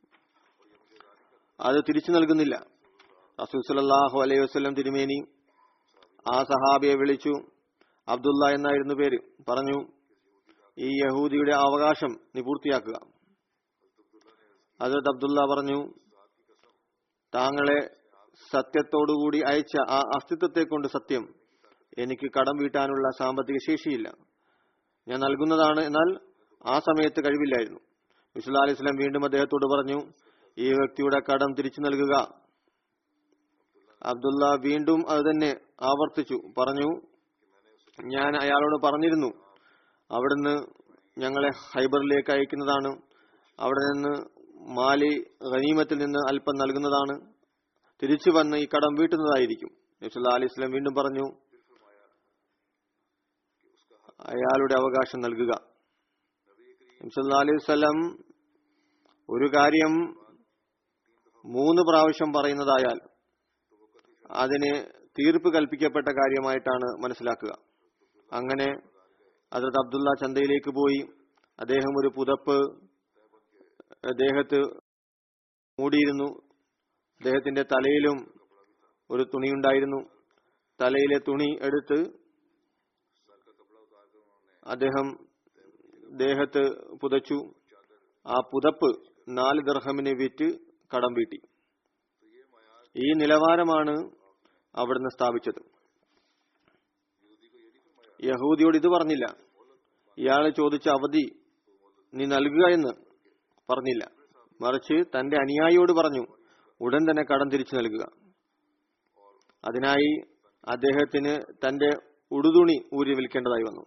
അത് തിരിച്ചു നൽകുന്നില്ല റസൂൽ സല്ലല്ലാഹു അലൈഹി വസല്ലം തിരുമേനി ആ സഹാബിയെ വിളിച്ചു അബ്ദുള്ള എന്നായിരുന്നു പേര് പറഞ്ഞു ഈ യഹൂദിയുടെ അവകാശം നീ പൂർത്തിയാക്കുക ഹജരത് അബ്ദുള്ള പറഞ്ഞു താങ്കളെ സത്യത്തോടുകൂടി അയച്ച ആ അസ്തിത്വത്തെ കൊണ്ട് സത്യം എനിക്ക് കടം വീട്ടാനുള്ള സാമ്പത്തിക ശേഷിയില്ല ഞാൻ നൽകുന്നതാണ് എന്നാൽ ആ സമയത്ത് കഴിവില്ലായിരുന്നു വിസുല്ലാ അലൈഹി സ്വലാം വീണ്ടും അദ്ദേഹത്തോട് പറഞ്ഞു ഈ വ്യക്തിയുടെ കടം തിരിച്ചു നൽകുക അബ്ദുള്ള വീണ്ടും അത് തന്നെ ആവർത്തിച്ചു പറഞ്ഞു ഞാൻ അയാളോട് പറഞ്ഞിരുന്നു അവിടുന്ന് ഞങ്ങളെ ഹൈബറിലേക്ക് അയക്കുന്നതാണ് അവിടെ നിന്ന് മാലി ഖനീമത്തിൽ നിന്ന് അല്പം നൽകുന്നതാണ് തിരിച്ചു വന്ന് ഈ കടം വീട്ടുന്നതായിരിക്കും നബ്സുല്ലാ അലൈഹി സ്വലം വീണ്ടും പറഞ്ഞു അയാളുടെ അവകാശം നൽകുക സല്ലല്ലാഹു അലൈഹി വസല്ലം ഒരു കാര്യം മൂന്ന് പ്രാവശ്യം പറയുന്നതായാൽ അതിന് തീർപ്പ് കൽപ്പിക്കപ്പെട്ട കാര്യമായിട്ടാണ് മനസ്സിലാക്കുക അങ്ങനെ ഹജറത്ത് അബ്ദുള്ള ചന്തയിലേക്ക് പോയി അദ്ദേഹം ഒരു പുതപ്പ് അദ്ദേഹത്ത് മൂടിയിരുന്നു അദ്ദേഹത്തിന്റെ തലയിലും ഒരു തുണിയുണ്ടായിരുന്നു തലയിലെ തുണി എടുത്ത് അദ്ദേഹം ദേഹത്ത് പുതച്ചു ആ പുതപ്പ് നാല് ദർഹമിന് വിറ്റ് കടം വീട്ടി ഈ നിലവാരമാണ് അവിടുന്ന് സ്ഥാപിച്ചത് യഹൂദിയോട് ഇത് പറഞ്ഞില്ല ഇയാൾ ചോദിച്ച അവധി നീ നൽകുക എന്ന് പറഞ്ഞില്ല മറിച്ച് തന്റെ അനുയായിയോട് പറഞ്ഞു ഉടൻ തന്നെ കടം തിരിച്ചു നൽകുക അതിനായി അദ്ദേഹത്തിന് തന്റെ ഉടുതുണി ഊരി വിൽക്കേണ്ടതായി വന്നു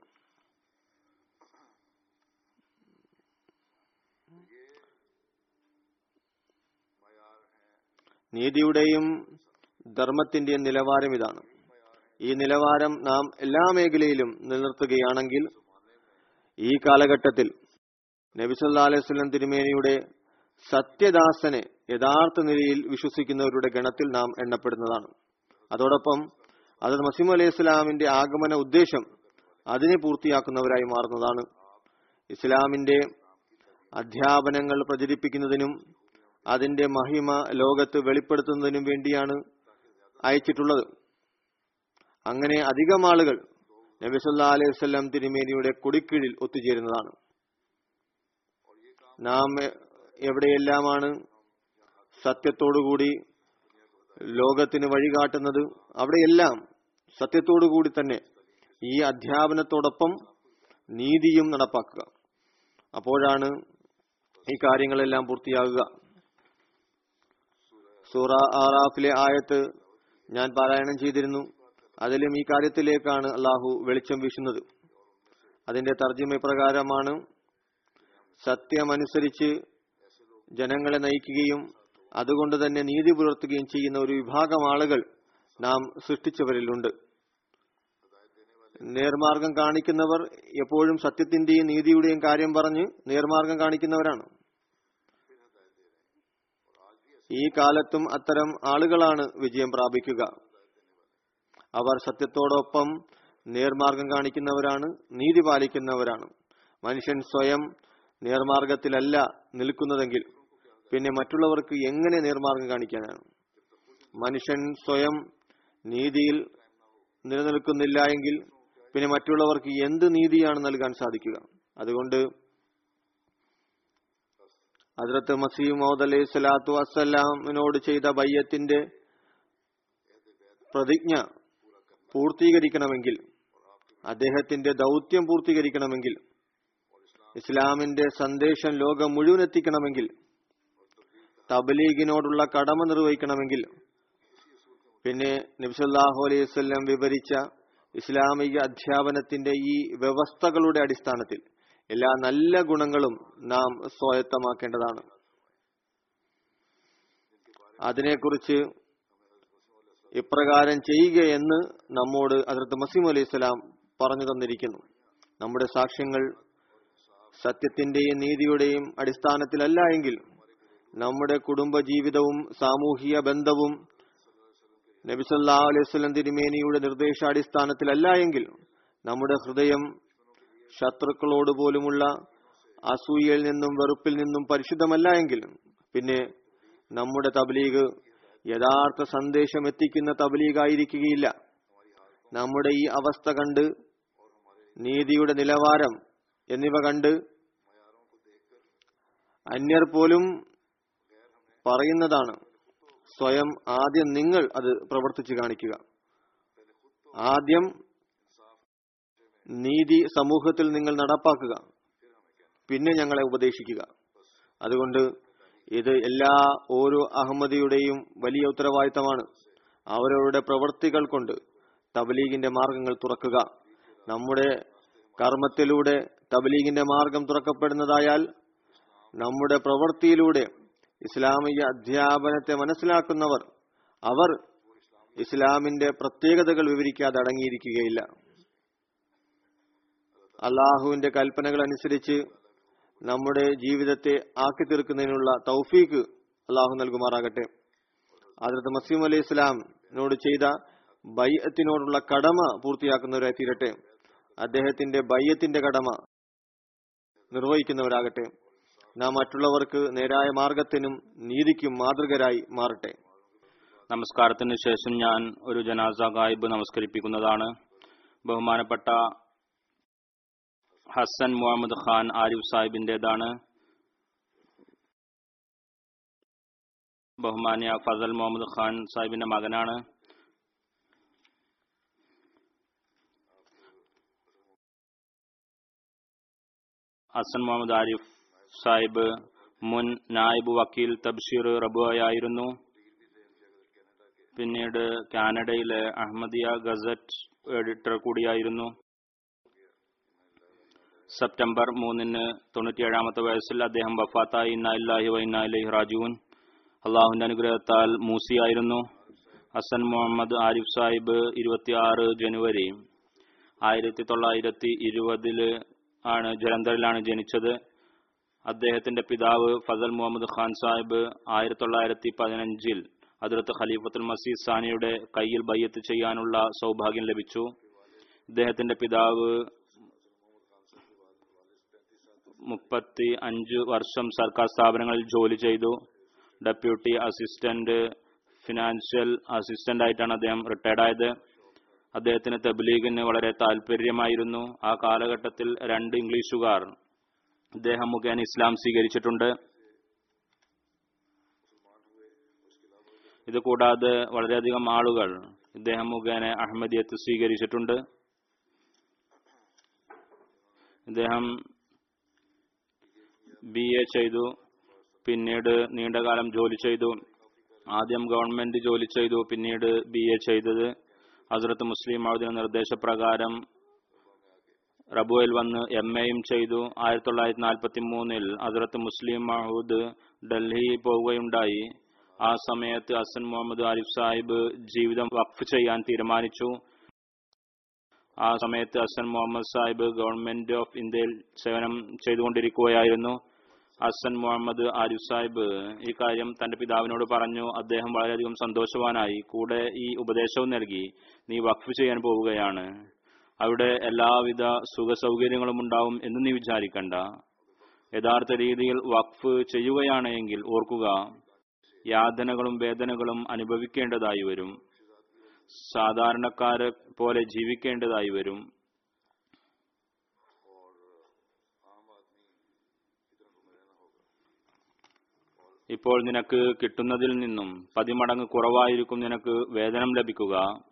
നീതിയുടെയും ധർമ്മത്തിന്റെയും നിലവാരം ഇതാണ് ഈ നിലവാരം നാം എല്ലാ മേഖലയിലും നിലനിർത്തുകയാണെങ്കിൽ ഈ കാലഘട്ടത്തിൽ നബിസല്ലാ അലൈഹി സ്വലം തിരുമേനിയുടെ സത്യദാസനെ യഥാർത്ഥ നിലയിൽ വിശ്വസിക്കുന്നവരുടെ ഗണത്തിൽ നാം എണ്ണപ്പെടുന്നതാണ് അതോടൊപ്പം അത് മസീം അലൈഹി ഇസ്ലാമിന്റെ ആഗമന ഉദ്ദേശം അതിനെ പൂർത്തിയാക്കുന്നവരായി മാറുന്നതാണ് ഇസ്ലാമിന്റെ അധ്യാപനങ്ങൾ പ്രചരിപ്പിക്കുന്നതിനും അതിന്റെ മഹിമ ലോകത്ത് വെളിപ്പെടുത്തുന്നതിനും വേണ്ടിയാണ് അയച്ചിട്ടുള്ളത് അങ്ങനെ അധികം ആളുകൾ നബി സല്ലാ അലൈഹി വസല്ലം തിരുമേനിയുടെ കൊടിക്കീഴിൽ ഒത്തുചേരുന്നതാണ് നാം എവിടെയെല്ലാമാണ് സത്യത്തോടുകൂടി ലോകത്തിന് വഴികാട്ടുന്നത് അവിടെയെല്ലാം സത്യത്തോടുകൂടി തന്നെ ഈ അധ്യാപനത്തോടൊപ്പം നീതിയും നടപ്പാക്കുക അപ്പോഴാണ് ഈ കാര്യങ്ങളെല്ലാം പൂർത്തിയാകുക സൂറ ആറാഫിലെ ആയത്ത് ഞാൻ പാരായണം ചെയ്തിരുന്നു അതിലും ഈ കാര്യത്തിലേക്കാണ് അള്ളാഹു വെളിച്ചം വീശുന്നത് അതിന്റെ തർജ്ജിമ പ്രകാരമാണ് സത്യമനുസരിച്ച് ജനങ്ങളെ നയിക്കുകയും അതുകൊണ്ട് തന്നെ നീതി പുലർത്തുകയും ചെയ്യുന്ന ഒരു വിഭാഗം ആളുകൾ നാം സൃഷ്ടിച്ചവരിലുണ്ട് നേർമാർഗം കാണിക്കുന്നവർ എപ്പോഴും സത്യത്തിന്റെയും നീതിയുടെയും കാര്യം പറഞ്ഞ് നേർമാർഗം കാണിക്കുന്നവരാണ് ഈ കാലത്തും അത്തരം ആളുകളാണ് വിജയം പ്രാപിക്കുക അവർ സത്യത്തോടൊപ്പം നേർമാർഗം കാണിക്കുന്നവരാണ് നീതി പാലിക്കുന്നവരാണ് മനുഷ്യൻ സ്വയം നേർമാർഗത്തിലല്ല നിൽക്കുന്നതെങ്കിൽ പിന്നെ മറ്റുള്ളവർക്ക് എങ്ങനെ നേർമാർഗം കാണിക്കാനാണ് മനുഷ്യൻ സ്വയം നീതിയിൽ നിലനിൽക്കുന്നില്ല എങ്കിൽ പിന്നെ മറ്റുള്ളവർക്ക് എന്ത് നീതിയാണ് നൽകാൻ സാധിക്കുക അതുകൊണ്ട് ഹജ്രത്ത് മസീം മൗദ് അലൈഹി സ്വലാത്തു വസ്സലാമിനോട് ചെയ്ത ബയ്യത്തിന്റെ പ്രതിജ്ഞ പൂർത്തീകരിക്കണമെങ്കിൽ അദ്ദേഹത്തിന്റെ ദൗത്യം പൂർത്തീകരിക്കണമെങ്കിൽ ഇസ്ലാമിന്റെ സന്ദേശം ലോകം മുഴുവൻ എത്തിക്കണമെങ്കിൽ തബലീഗിനോടുള്ള കടമ നിർവഹിക്കണമെങ്കിൽ പിന്നെ നബ്സല്ലാഹു അലൈഹി വസല്ലം വിവരിച്ച ഇസ്ലാമിക അധ്യാപനത്തിന്റെ ഈ വ്യവസ്ഥകളുടെ അടിസ്ഥാനത്തിൽ എല്ലാ നല്ല ഗുണങ്ങളും നാം സ്വായത്തമാക്കേണ്ടതാണ് അതിനെക്കുറിച്ച് ഇപ്രകാരം ചെയ്യുക എന്ന് നമ്മോട് അതിർത്ത് മസീം അലൈഹി സ്വലാം പറഞ്ഞു തന്നിരിക്കുന്നു നമ്മുടെ സാക്ഷ്യങ്ങൾ സത്യത്തിന്റെയും നീതിയുടെയും അടിസ്ഥാനത്തിലല്ല എങ്കിൽ നമ്മുടെ കുടുംബ ജീവിതവും സാമൂഹിക ബന്ധവും നബിസല്ലാ അലൈഹി സ്വലം തിരുമേനിയുടെ നിർദ്ദേശാടിസ്ഥാനത്തിലല്ല എങ്കിൽ നമ്മുടെ ഹൃദയം ശത്രുക്കളോട് പോലുമുള്ള അസൂയയിൽ നിന്നും വെറുപ്പിൽ നിന്നും പരിശുദ്ധമല്ല എങ്കിൽ പിന്നെ നമ്മുടെ തബ്ലീഗ് യഥാർത്ഥ സന്ദേശം എത്തിക്കുന്ന തബ്ലീഗായിരിക്കുകയില്ല നമ്മുടെ ഈ അവസ്ഥ കണ്ട് നീതിയുടെ നിലവാരം എന്നിവ കണ്ട് അന്യർ പോലും പറയുന്നതാണ് സ്വയം ആദ്യം നിങ്ങൾ അത് പ്രവർത്തിച്ചു കാണിക്കുക ആദ്യം നീതി സമൂഹത്തിൽ നിങ്ങൾ നടപ്പാക്കുക പിന്നെ ഞങ്ങളെ ഉപദേശിക്കുക അതുകൊണ്ട് ഇത് എല്ലാ ഓരോ അഹമ്മദിയുടെയും വലിയ ഉത്തരവാദിത്തമാണ് അവരവരുടെ പ്രവൃത്തികൾ കൊണ്ട് തബലീഗിന്റെ മാർഗങ്ങൾ തുറക്കുക നമ്മുടെ കർമ്മത്തിലൂടെ തബലീഗിന്റെ മാർഗം തുറക്കപ്പെടുന്നതായാൽ നമ്മുടെ പ്രവൃത്തിയിലൂടെ ഇസ്ലാമിക അധ്യാപനത്തെ മനസ്സിലാക്കുന്നവർ അവർ ഇസ്ലാമിന്റെ പ്രത്യേകതകൾ വിവരിക്കാതെ അടങ്ങിയിരിക്കുകയില്ല അള്ളാഹുവിന്റെ കൽപ്പനകൾ അനുസരിച്ച് നമ്മുടെ ജീവിതത്തെ ആക്കി തീർക്കുന്നതിനുള്ള തൗഫീക്ക് അള്ളാഹു നൽകുമാറാകട്ടെ അതിർത്ത് മസീം അലൈഹി ഇസ്ലാമിനോട് ചെയ്ത ബയ്യത്തിനോടുള്ള കടമ പൂർത്തിയാക്കുന്നവരായി തീരട്ടെ അദ്ദേഹത്തിന്റെ ബയ്യത്തിന്റെ കടമ നിർവഹിക്കുന്നവരാകട്ടെ നാം മറ്റുള്ളവർക്ക് നേരായ മാർഗത്തിനും നീതിക്കും മാതൃകരായി മാറട്ടെ നമസ്കാരത്തിന് ശേഷം ഞാൻ ഒരു ജനാസ ഗായിബ് നമസ്കരിപ്പിക്കുന്നതാണ് ബഹുമാനപ്പെട്ട ഹസൻ മുഹമ്മദ് ഖാൻ ആരിഫ് സാഹിബിന്റേതാണ് ബഹുമാനിയ ഫസൽ മുഹമ്മദ് ഖാൻ സാഹിബിന്റെ മകനാണ് ഹസൻ മുഹമ്മദ് ആരിഫ് സാഹിബ് മുൻ നായിബ് വക്കീൽ തബ്ഷീർ റബുവായിരുന്നു പിന്നീട് കാനഡയിലെ അഹമ്മദിയ ഗസറ്റ് എഡിറ്റർ കൂടിയായിരുന്നു സെപ്റ്റംബർ മൂന്നിന് തൊണ്ണൂറ്റിയേഴാമത്തെ വയസ്സിൽ അദ്ദേഹം വഫാത്തായി ഇന്നായില്ലാഹി വൈനാലി റാജുവിൻ അള്ളാഹുവിന്റെ അനുഗ്രഹത്താൽ മൂസിയായിരുന്നു ഹസൻ മുഹമ്മദ് ആരിഫ് സാഹിബ് ഇരുപത്തിയാറ് ജനുവരി ആയിരത്തി തൊള്ളായിരത്തി ഇരുപതില് ആണ് ജലന്ധറിലാണ് ജനിച്ചത് അദ്ദേഹത്തിന്റെ പിതാവ് ഫസൽ മുഹമ്മദ് ഖാൻ സാഹിബ് ആയിരത്തി തൊള്ളായിരത്തി പതിനഞ്ചിൽ അതിർത്ത് ഖലീഫത്തുൽ മസീദ് സാനിയുടെ കയ്യിൽ ബയ്യത്ത് ചെയ്യാനുള്ള സൗഭാഗ്യം ലഭിച്ചു ഇദ്ദേഹത്തിന്റെ പിതാവ് മുപ്പത്തി അഞ്ച് വർഷം സർക്കാർ സ്ഥാപനങ്ങളിൽ ജോലി ചെയ്തു ഡെപ്യൂട്ടി അസിസ്റ്റന്റ് ഫിനാൻഷ്യൽ അസിസ്റ്റന്റ് ആയിട്ടാണ് അദ്ദേഹം റിട്ടയർഡ് ആയത് അദ്ദേഹത്തിന് തബ്ലീഗിന് വളരെ താല്പര്യമായിരുന്നു ആ കാലഘട്ടത്തിൽ രണ്ട് ഇംഗ്ലീഷുകാർ ഇദ്ദേഹം മുഖേന ഇസ്ലാം സ്വീകരിച്ചിട്ടുണ്ട് ഇത് കൂടാതെ വളരെയധികം ആളുകൾ ഇദ്ദേഹം മുഖേന അഹമ്മദിയത്ത് സ്വീകരിച്ചിട്ടുണ്ട് ഇദ്ദേഹം ബി എ ചെയ്തു പിന്നീട് നീണ്ടകാലം ജോലി ചെയ്തു ആദ്യം ഗവൺമെന്റ് ജോലി ചെയ്തു പിന്നീട് ബി എ ചെയ്തത് ഹസ്രത്ത് മുസ്ലിം മൗദിന നിർദ്ദേശപ്രകാരം റബുവിൽ വന്ന് എം എയും ചെയ്തു ആയിരത്തി തൊള്ളായിരത്തി നാൽപ്പത്തി മൂന്നിൽ ഹസ്രത്ത് മുസ്ലിം മഹൂദ് ഡൽഹി പോവുകയുണ്ടായി ആ സമയത്ത് ഹസൻ മുഹമ്മദ് ആരിഫ് സാഹിബ് ജീവിതം വഖഫ് ചെയ്യാൻ തീരുമാനിച്ചു ആ സമയത്ത് ഹസൻ മുഹമ്മദ് സാഹിബ് ഗവൺമെന്റ് ഓഫ് ഇന്ത്യയിൽ സേവനം ചെയ്തുകൊണ്ടിരിക്കുകയായിരുന്നു ഹസൻ മുഹമ്മദ് ആരിഫ് സാഹിബ് ഈ കാര്യം തന്റെ പിതാവിനോട് പറഞ്ഞു അദ്ദേഹം വളരെയധികം സന്തോഷവാനായി കൂടെ ഈ ഉപദേശവും നൽകി നീ വഖഫ് ചെയ്യാൻ പോവുകയാണ് അവിടെ എല്ലാവിധ സുഖ സൗകര്യങ്ങളും ഉണ്ടാവും എന്ന് നീ വിചാരിക്കണ്ട യഥാർത്ഥ രീതിയിൽ വഖഫ് ചെയ്യുകയാണ് എങ്കിൽ ഓർക്കുക യാതനകളും വേദനകളും അനുഭവിക്കേണ്ടതായി വരും സാധാരണക്കാരെ പോലെ ജീവിക്കേണ്ടതായി വരും ഇപ്പോൾ നിനക്ക് കിട്ടുന്നതിൽ നിന്നും പതിമടങ്ങ് കുറവായിരിക്കും നിനക്ക് വേതനം ലഭിക്കുക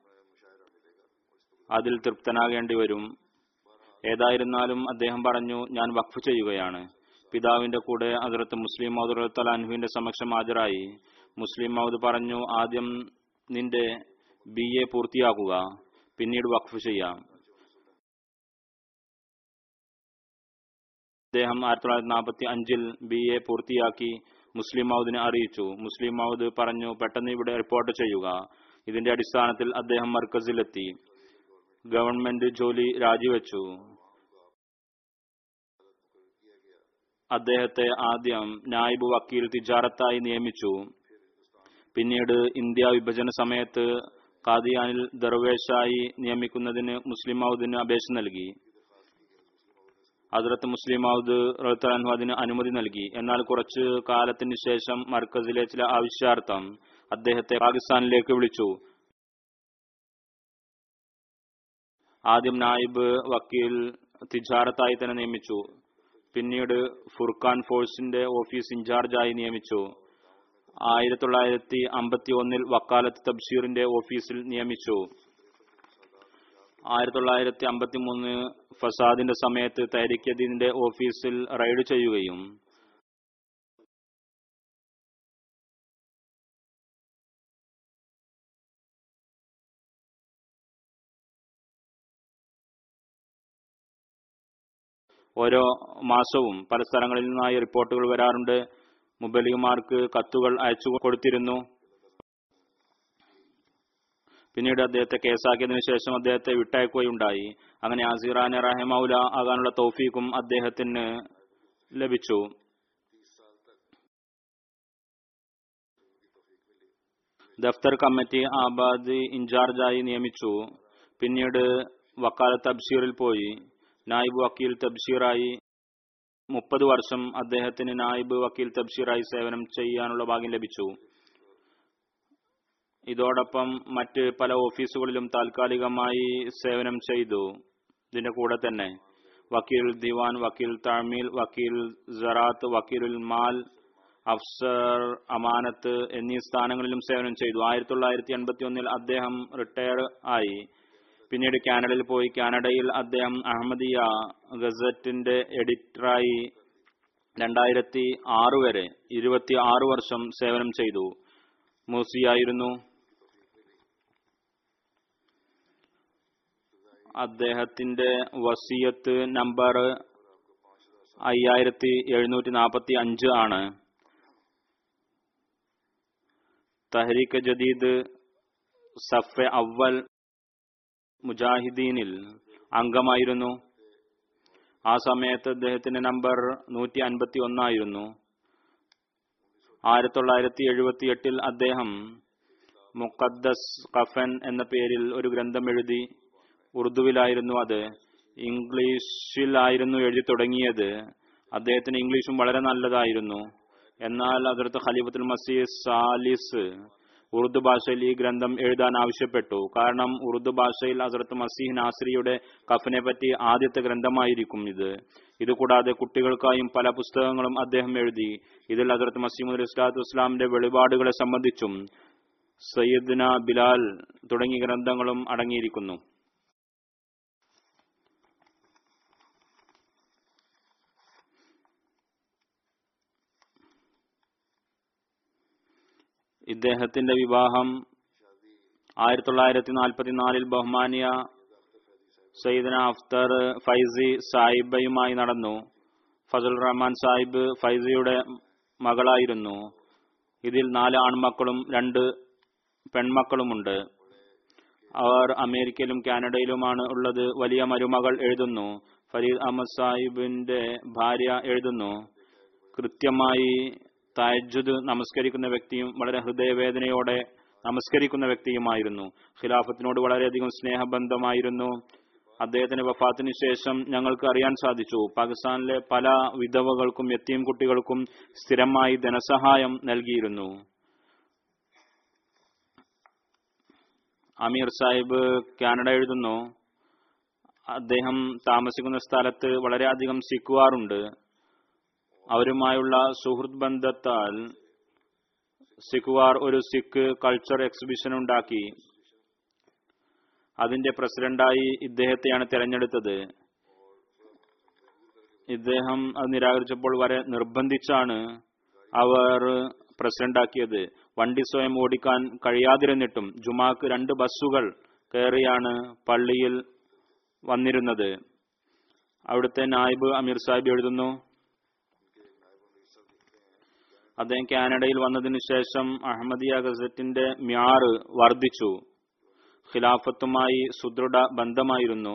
അതിൽ തൃപ്തനാകേണ്ടി വരും ഏതായിരുന്നാലും അദ്ദേഹം പറഞ്ഞു ഞാൻ വഖഫ് ചെയ്യുകയാണ് പിതാവിന്റെ കൂടെ അതിർത്ത് മുസ്ലിം മൗദ് തലാൻഹുവിന്റെ സമക്ഷം ഹാജരായി മുസ്ലിം മൗദ് പറഞ്ഞു ആദ്യം നിന്റെ ബി എ പൂർത്തിയാക്കുക പിന്നീട് വഖഫ് ചെയ്യാം അദ്ദേഹം ആയിരത്തി തൊള്ളായിരത്തി നാൽപ്പത്തി അഞ്ചിൽ ബി എ പൂർത്തിയാക്കി മുസ്ലിം മൗദിനെ അറിയിച്ചു മുസ്ലിം മൗദ് പറഞ്ഞു പെട്ടെന്ന് ഇവിടെ റിപ്പോർട്ട് ചെയ്യുക ഇതിന്റെ അടിസ്ഥാനത്തിൽ അദ്ദേഹം മർക്കസിലെത്തി ഗവൺമെന്റ് ജോലി രാജിവെച്ചു അദ്ദേഹത്തെ ആദ്യം നായിബ് വക്കീൽ തിജാറത്തായി നിയമിച്ചു പിന്നീട് ഇന്ത്യ വിഭജന സമയത്ത് കാദിയാനിൽ ദർവേഷായി നിയമിക്കുന്നതിന് മുസ്ലിം മൗദിന് അപേക്ഷ നൽകി ഹസ്രത്ത് മുസ്ലിം മൗദ് റഹ്ത്തലാൻഹു അതിന് അനുമതി നൽകി എന്നാൽ കുറച്ചു കാലത്തിന് ശേഷം മർക്കസിലെ ചില ആവശ്യാർത്ഥം അദ്ദേഹത്തെ പാകിസ്ഥാനിലേക്ക് വിളിച്ചു ആദ്യം നായിബ് വക്കീൽ തിജാറത്തായി തന്നെ നിയമിച്ചു പിന്നീട് ഫുർഖാൻ ഫോഴ്സിന്റെ ഓഫീസ് ഇൻചാർജായി നിയമിച്ചു ആയിരത്തി തൊള്ളായിരത്തി അമ്പത്തി ഒന്നിൽ വക്കാലത്ത് തബ്ഷീറിന്റെ ഓഫീസിൽ നിയമിച്ചു ആയിരത്തി തൊള്ളായിരത്തി അമ്പത്തി മൂന്ന് ഫസാദിന്റെ സമയത്ത് തൈരിക്കദീന്റെ ഓഫീസിൽ റെയ്ഡ് ചെയ്യുകയും ഓരോ മാസവും പല സ്ഥലങ്ങളിൽ നിന്നായി റിപ്പോർട്ടുകൾ വരാറുണ്ട് മുബലിമാർക്ക് കത്തുകൾ അയച്ചു കൊടുത്തിരുന്നു പിന്നീട് അദ്ദേഹത്തെ കേസാക്കിയതിനു ശേഷം അദ്ദേഹത്തെ വിട്ടയക്കുകയുണ്ടായി അങ്ങനെ ആസിറാനെ റഹമൌല ആകാനുള്ള തൗഫീഖും അദ്ദേഹത്തിന് ലഭിച്ചു ദഫ്തർ കമ്മിറ്റി ആബാദ് ഇൻചാർജായി നിയമിച്ചു പിന്നീട് വക്കാലത്ത് തബ്ഷീറിൽ പോയി നായിബ് വക്കീൽ തബ്ഷീറായി മുപ്പത് വർഷം അദ്ദേഹത്തിന് നായിബ് വക്കീൽ തബ്ഷീറായി സേവനം ചെയ്യാനുള്ള ഭാഗ്യം ലഭിച്ചു ഇതോടൊപ്പം മറ്റ് പല ഓഫീസുകളിലും താൽക്കാലികമായി സേവനം ചെയ്തു ഇതിന്റെ കൂടെ തന്നെ വക്കീൽ ദിവാൻ വക്കീൽ തമീൽ വക്കീൽ ജറാത്ത് വക്കീലുൽ മാൽ അഫ്സർ അമാനത്ത് എന്നീ സ്ഥാനങ്ങളിലും സേവനം ചെയ്തു ആയിരത്തി തൊള്ളായിരത്തി എൺപത്തി ഒന്നിൽ അദ്ദേഹം റിട്ടയർ ആയി പിന്നീട് കാനഡയിൽ പോയി കാനഡയിൽ അദ്ദേഹം അഹമ്മദിയ ഗസറ്റിന്റെ എഡിറ്ററായി രണ്ടായിരത്തി ആറ് വരെ ഇരുപത്തി ആറ് വർഷം സേവനം ചെയ്തു മൂസിയായിരുന്നു അദ്ദേഹത്തിന്റെ വസിയത്ത് നമ്പർ അയ്യായിരത്തി എഴുന്നൂറ്റി നാൽപ്പത്തി അഞ്ച് ആണ് തഹരീക്ക് ജദീദ് സഫെ അവൽ മുജാഹിദീനിൽ അംഗമായിരുന്നു ആ സമയത്ത് അദ്ദേഹത്തിന്റെ നമ്പർ നൂറ്റി അൻപത്തി ഒന്നായിരുന്നു ആയിരത്തി തൊള്ളായിരത്തി എഴുപത്തി എട്ടിൽ അദ്ദേഹം മുഖദ്ദസ് ഖഫൻ എന്ന പേരിൽ ഒരു ഗ്രന്ഥം എഴുതി ഉറുദുവിലായിരുന്നു അത് ഇംഗ്ലീഷിലായിരുന്നു എഴുതി തുടങ്ങിയത് അദ്ദേഹത്തിന് ഇംഗ്ലീഷും വളരെ നല്ലതായിരുന്നു എന്നാൽ അതിർത്ത് ഖലീഫത്തുൽ മസീഹ് സാലിസ് ഉറുദു ഭാഷയിൽ ഈ ഗ്രന്ഥം എഴുതാൻ ആവശ്യപ്പെട്ടു കാരണം ഉറുദു ഭാഷയിൽ ഹസരത്ത് മസീഹ് നാസ്രിയുടെ കഫിനെ പറ്റി ആദ്യത്തെ ഗ്രന്ഥമായിരിക്കും ഇത് ഇതുകൂടാതെ കുട്ടികൾക്കായും പല പുസ്തകങ്ങളും അദ്ദേഹം എഴുതി ഇതിൽ ഹസരത്ത് മസീമുദ് ഇസ്ലാത്തു ഇസ്ലാമിന്റെ വെളിപാടുകളെ സംബന്ധിച്ചും സയ്യിദ്ന ബിലാൽ തുടങ്ങിയ ഗ്രന്ഥങ്ങളും അടങ്ങിയിരിക്കുന്നു ഇദ്ദേഹത്തിന്റെ വിവാഹം ആയിരത്തി തൊള്ളായിരത്തി നാൽപ്പത്തിനാലിൽ ബഹുമാനിയ സയ്യിദന അഫ്തർ ഫൈസി സാഹിബയുമായി നടന്നു ഫസൽ റഹ്മാൻ സാഹിബ് ഫൈസിയുടെ മകളായിരുന്നു ഇതിൽ നാല് ആൺമക്കളും രണ്ട് പെൺമക്കളുമുണ്ട് അവർ അമേരിക്കയിലും കാനഡയിലുമാണ് ഉള്ളത് വലിയ മരുമകൾ എഴുതുന്നു ഫരീദ് അഹമ്മദ് സാഹിബിന്റെ ഭാര്യ എഴുതുന്നു കൃത്യമായി തയജുദ് നമസ്കരിക്കുന്ന വ്യക്തിയും വളരെ ഹൃദയവേദനയോടെ നമസ്കരിക്കുന്ന വ്യക്തിയുമായിരുന്നു ഖിലാഫത്തിനോട് വളരെയധികം സ്നേഹബന്ധമായിരുന്നു അദ്ദേഹത്തിന്റെ വഫാത്തിന് ശേഷം ഞങ്ങൾക്ക് അറിയാൻ സാധിച്ചു പാകിസ്ഥാനിലെ പല വിധവകൾക്കും എത്തിയും കുട്ടികൾക്കും സ്ഥിരമായി ധനസഹായം നൽകിയിരുന്നു അമീർ സാഹിബ് കാനഡ എഴുതുന്നു അദ്ദേഹം താമസിക്കുന്ന സ്ഥലത്ത് വളരെയധികം സിക്കുവാറുണ്ട് അവരുമായുള്ള സുഹൃത്ത് ബന്ധത്താൽ സിഖുവാർ ഒരു സിഖ് കൾച്ചർ എക്സിബിഷൻ ഉണ്ടാക്കി അതിന്റെ പ്രസിഡന്റായി ഇദ്ദേഹത്തെയാണ് തെരഞ്ഞെടുത്തത് ഇദ്ദേഹം അത് നിരാകരിച്ചപ്പോൾ വരെ നിർബന്ധിച്ചാണ് അവർ പ്രസിഡന്റാക്കിയത് വണ്ടി സ്വയം ഓടിക്കാൻ കഴിയാതിരുന്നിട്ടും ജുമാക്ക് രണ്ട് ബസ്സുകൾ കയറിയാണ് പള്ളിയിൽ വന്നിരുന്നത് അവിടുത്തെ നായിബ് അമീർ സാഹിബ് എഴുതുന്നു അദ്ദേഹം കാനഡയിൽ വന്നതിന് ശേഷം അഹമ്മദിയ ഗസറ്റിന്റെ മ്യാറ് വർദ്ധിച്ചു ഖിലാഫത്തുമായി സുദൃഢ ബന്ധമായിരുന്നു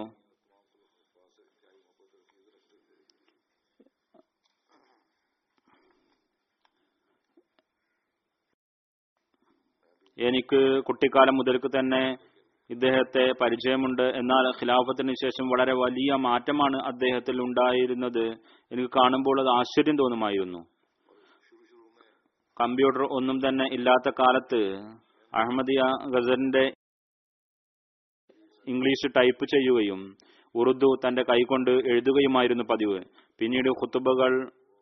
എനിക്ക് കുട്ടിക്കാലം മുതൽക്ക് തന്നെ ഇദ്ദേഹത്തെ പരിചയമുണ്ട് എന്നാൽ ഖിലാഫത്തിന് ശേഷം വളരെ വലിയ മാറ്റമാണ് അദ്ദേഹത്തിൽ ഉണ്ടായിരുന്നത് എനിക്ക് കാണുമ്പോൾ അത് ആശ്ചര്യം തോന്നുമായിരുന്നു കമ്പ്യൂട്ടർ ഒന്നും തന്നെ ഇല്ലാത്ത കാലത്ത് അഹമ്മദിയ ഗസറിന്റെ ഇംഗ്ലീഷ് ടൈപ്പ് ചെയ്യുകയും ഉറുദു തന്റെ കൈകൊണ്ട് എഴുതുകയുമായിരുന്നു പതിവ് പിന്നീട് ഖുത്തുബകൾ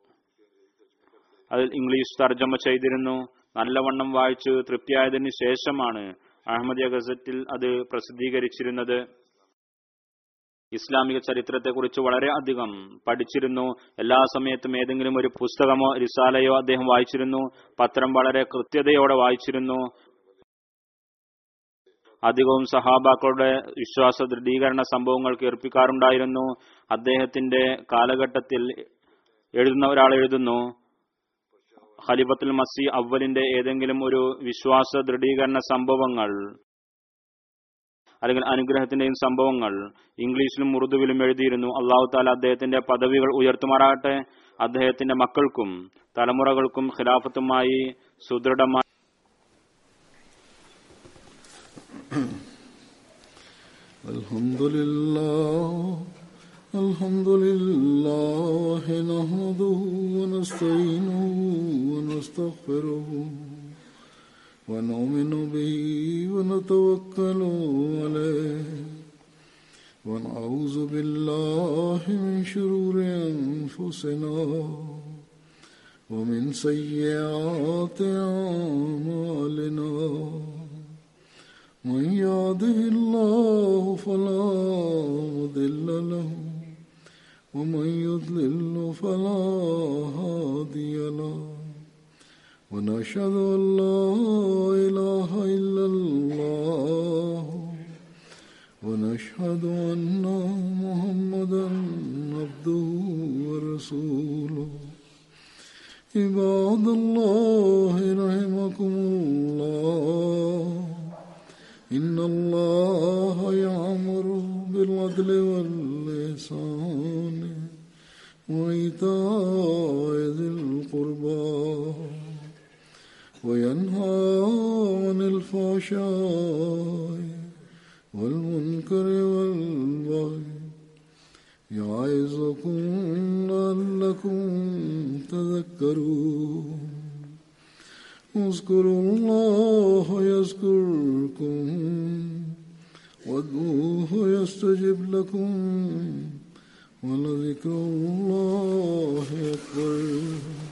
അതിൽ ഇംഗ്ലീഷ് തർജ്ജമ ചെയ്തിരുന്നു നല്ലവണ്ണം വായിച്ച് തൃപ്തിയായതിനു ശേഷമാണ് അഹമ്മദിയ ഗസറ്റിൽ അത് പ്രസിദ്ധീകരിച്ചിരുന്നത് ഇസ്ലാമിക ചരിത്രത്തെക്കുറിച്ച് വളരെ അധികം പഠിച്ചിരുന്നു എല്ലാ സമയത്തും ഏതെങ്കിലും ഒരു പുസ്തകമോ റിസാലയോ അദ്ദേഹം വായിച്ചിരുന്നു പത്രം വളരെ കൃത്യതയോടെ വായിച്ചിരുന്നു അധികവും സഹാബാക്കളുടെ വിശ്വാസ ദൃഢീകരണ സംഭവങ്ങൾ കേൾപ്പിക്കാറുണ്ടായിരുന്നു അദ്ദേഹത്തിന്റെ കാലഘട്ടത്തിൽ എഴുതുന്ന ഒരാൾ എഴുതുന്നു ഖലിഫത്തുൽ മസി അവലിന്റെ ഏതെങ്കിലും ഒരു വിശ്വാസ ദൃഢീകരണ സംഭവങ്ങൾ അല്ലെങ്കിൽ അനുഗ്രഹത്തിന്റെയും സംഭവങ്ങൾ ഇംഗ്ലീഷിലും ഉറുദുവിലും എഴുതിയിരുന്നു അള്ളാഹു താല അദ്ദേഹത്തിന്റെ പദവികൾ ഉയർത്തുമാറാകട്ടെ അദ്ദേഹത്തിന്റെ മക്കൾക്കും തലമുറകൾക്കും ഖിലാഫത്തുമായി സുദൃഢമായ الحمد لله الحمد لله نحمده ونستعينه ونستغفره ونؤمن به ونتوكل عليه ونعوذ بالله من شرور أنفسنا ومن سيئات أعمالنا من يهده الله فلا مضل له ومن يضلل فلا هادي له ونشهد أن لا إله إلا الله ونشهد أن محمدا عبده ورسوله عباد الله رحمكم الله إن الله يعمر بالعدل واللسان وإيتاء ذي القربى وينهى عن الفحشاء والمنكر والبغي يعظكم لعلكم تذكرون اذكروا الله يذكركم وادعوه يستجب لكم ولذكر الله أكبر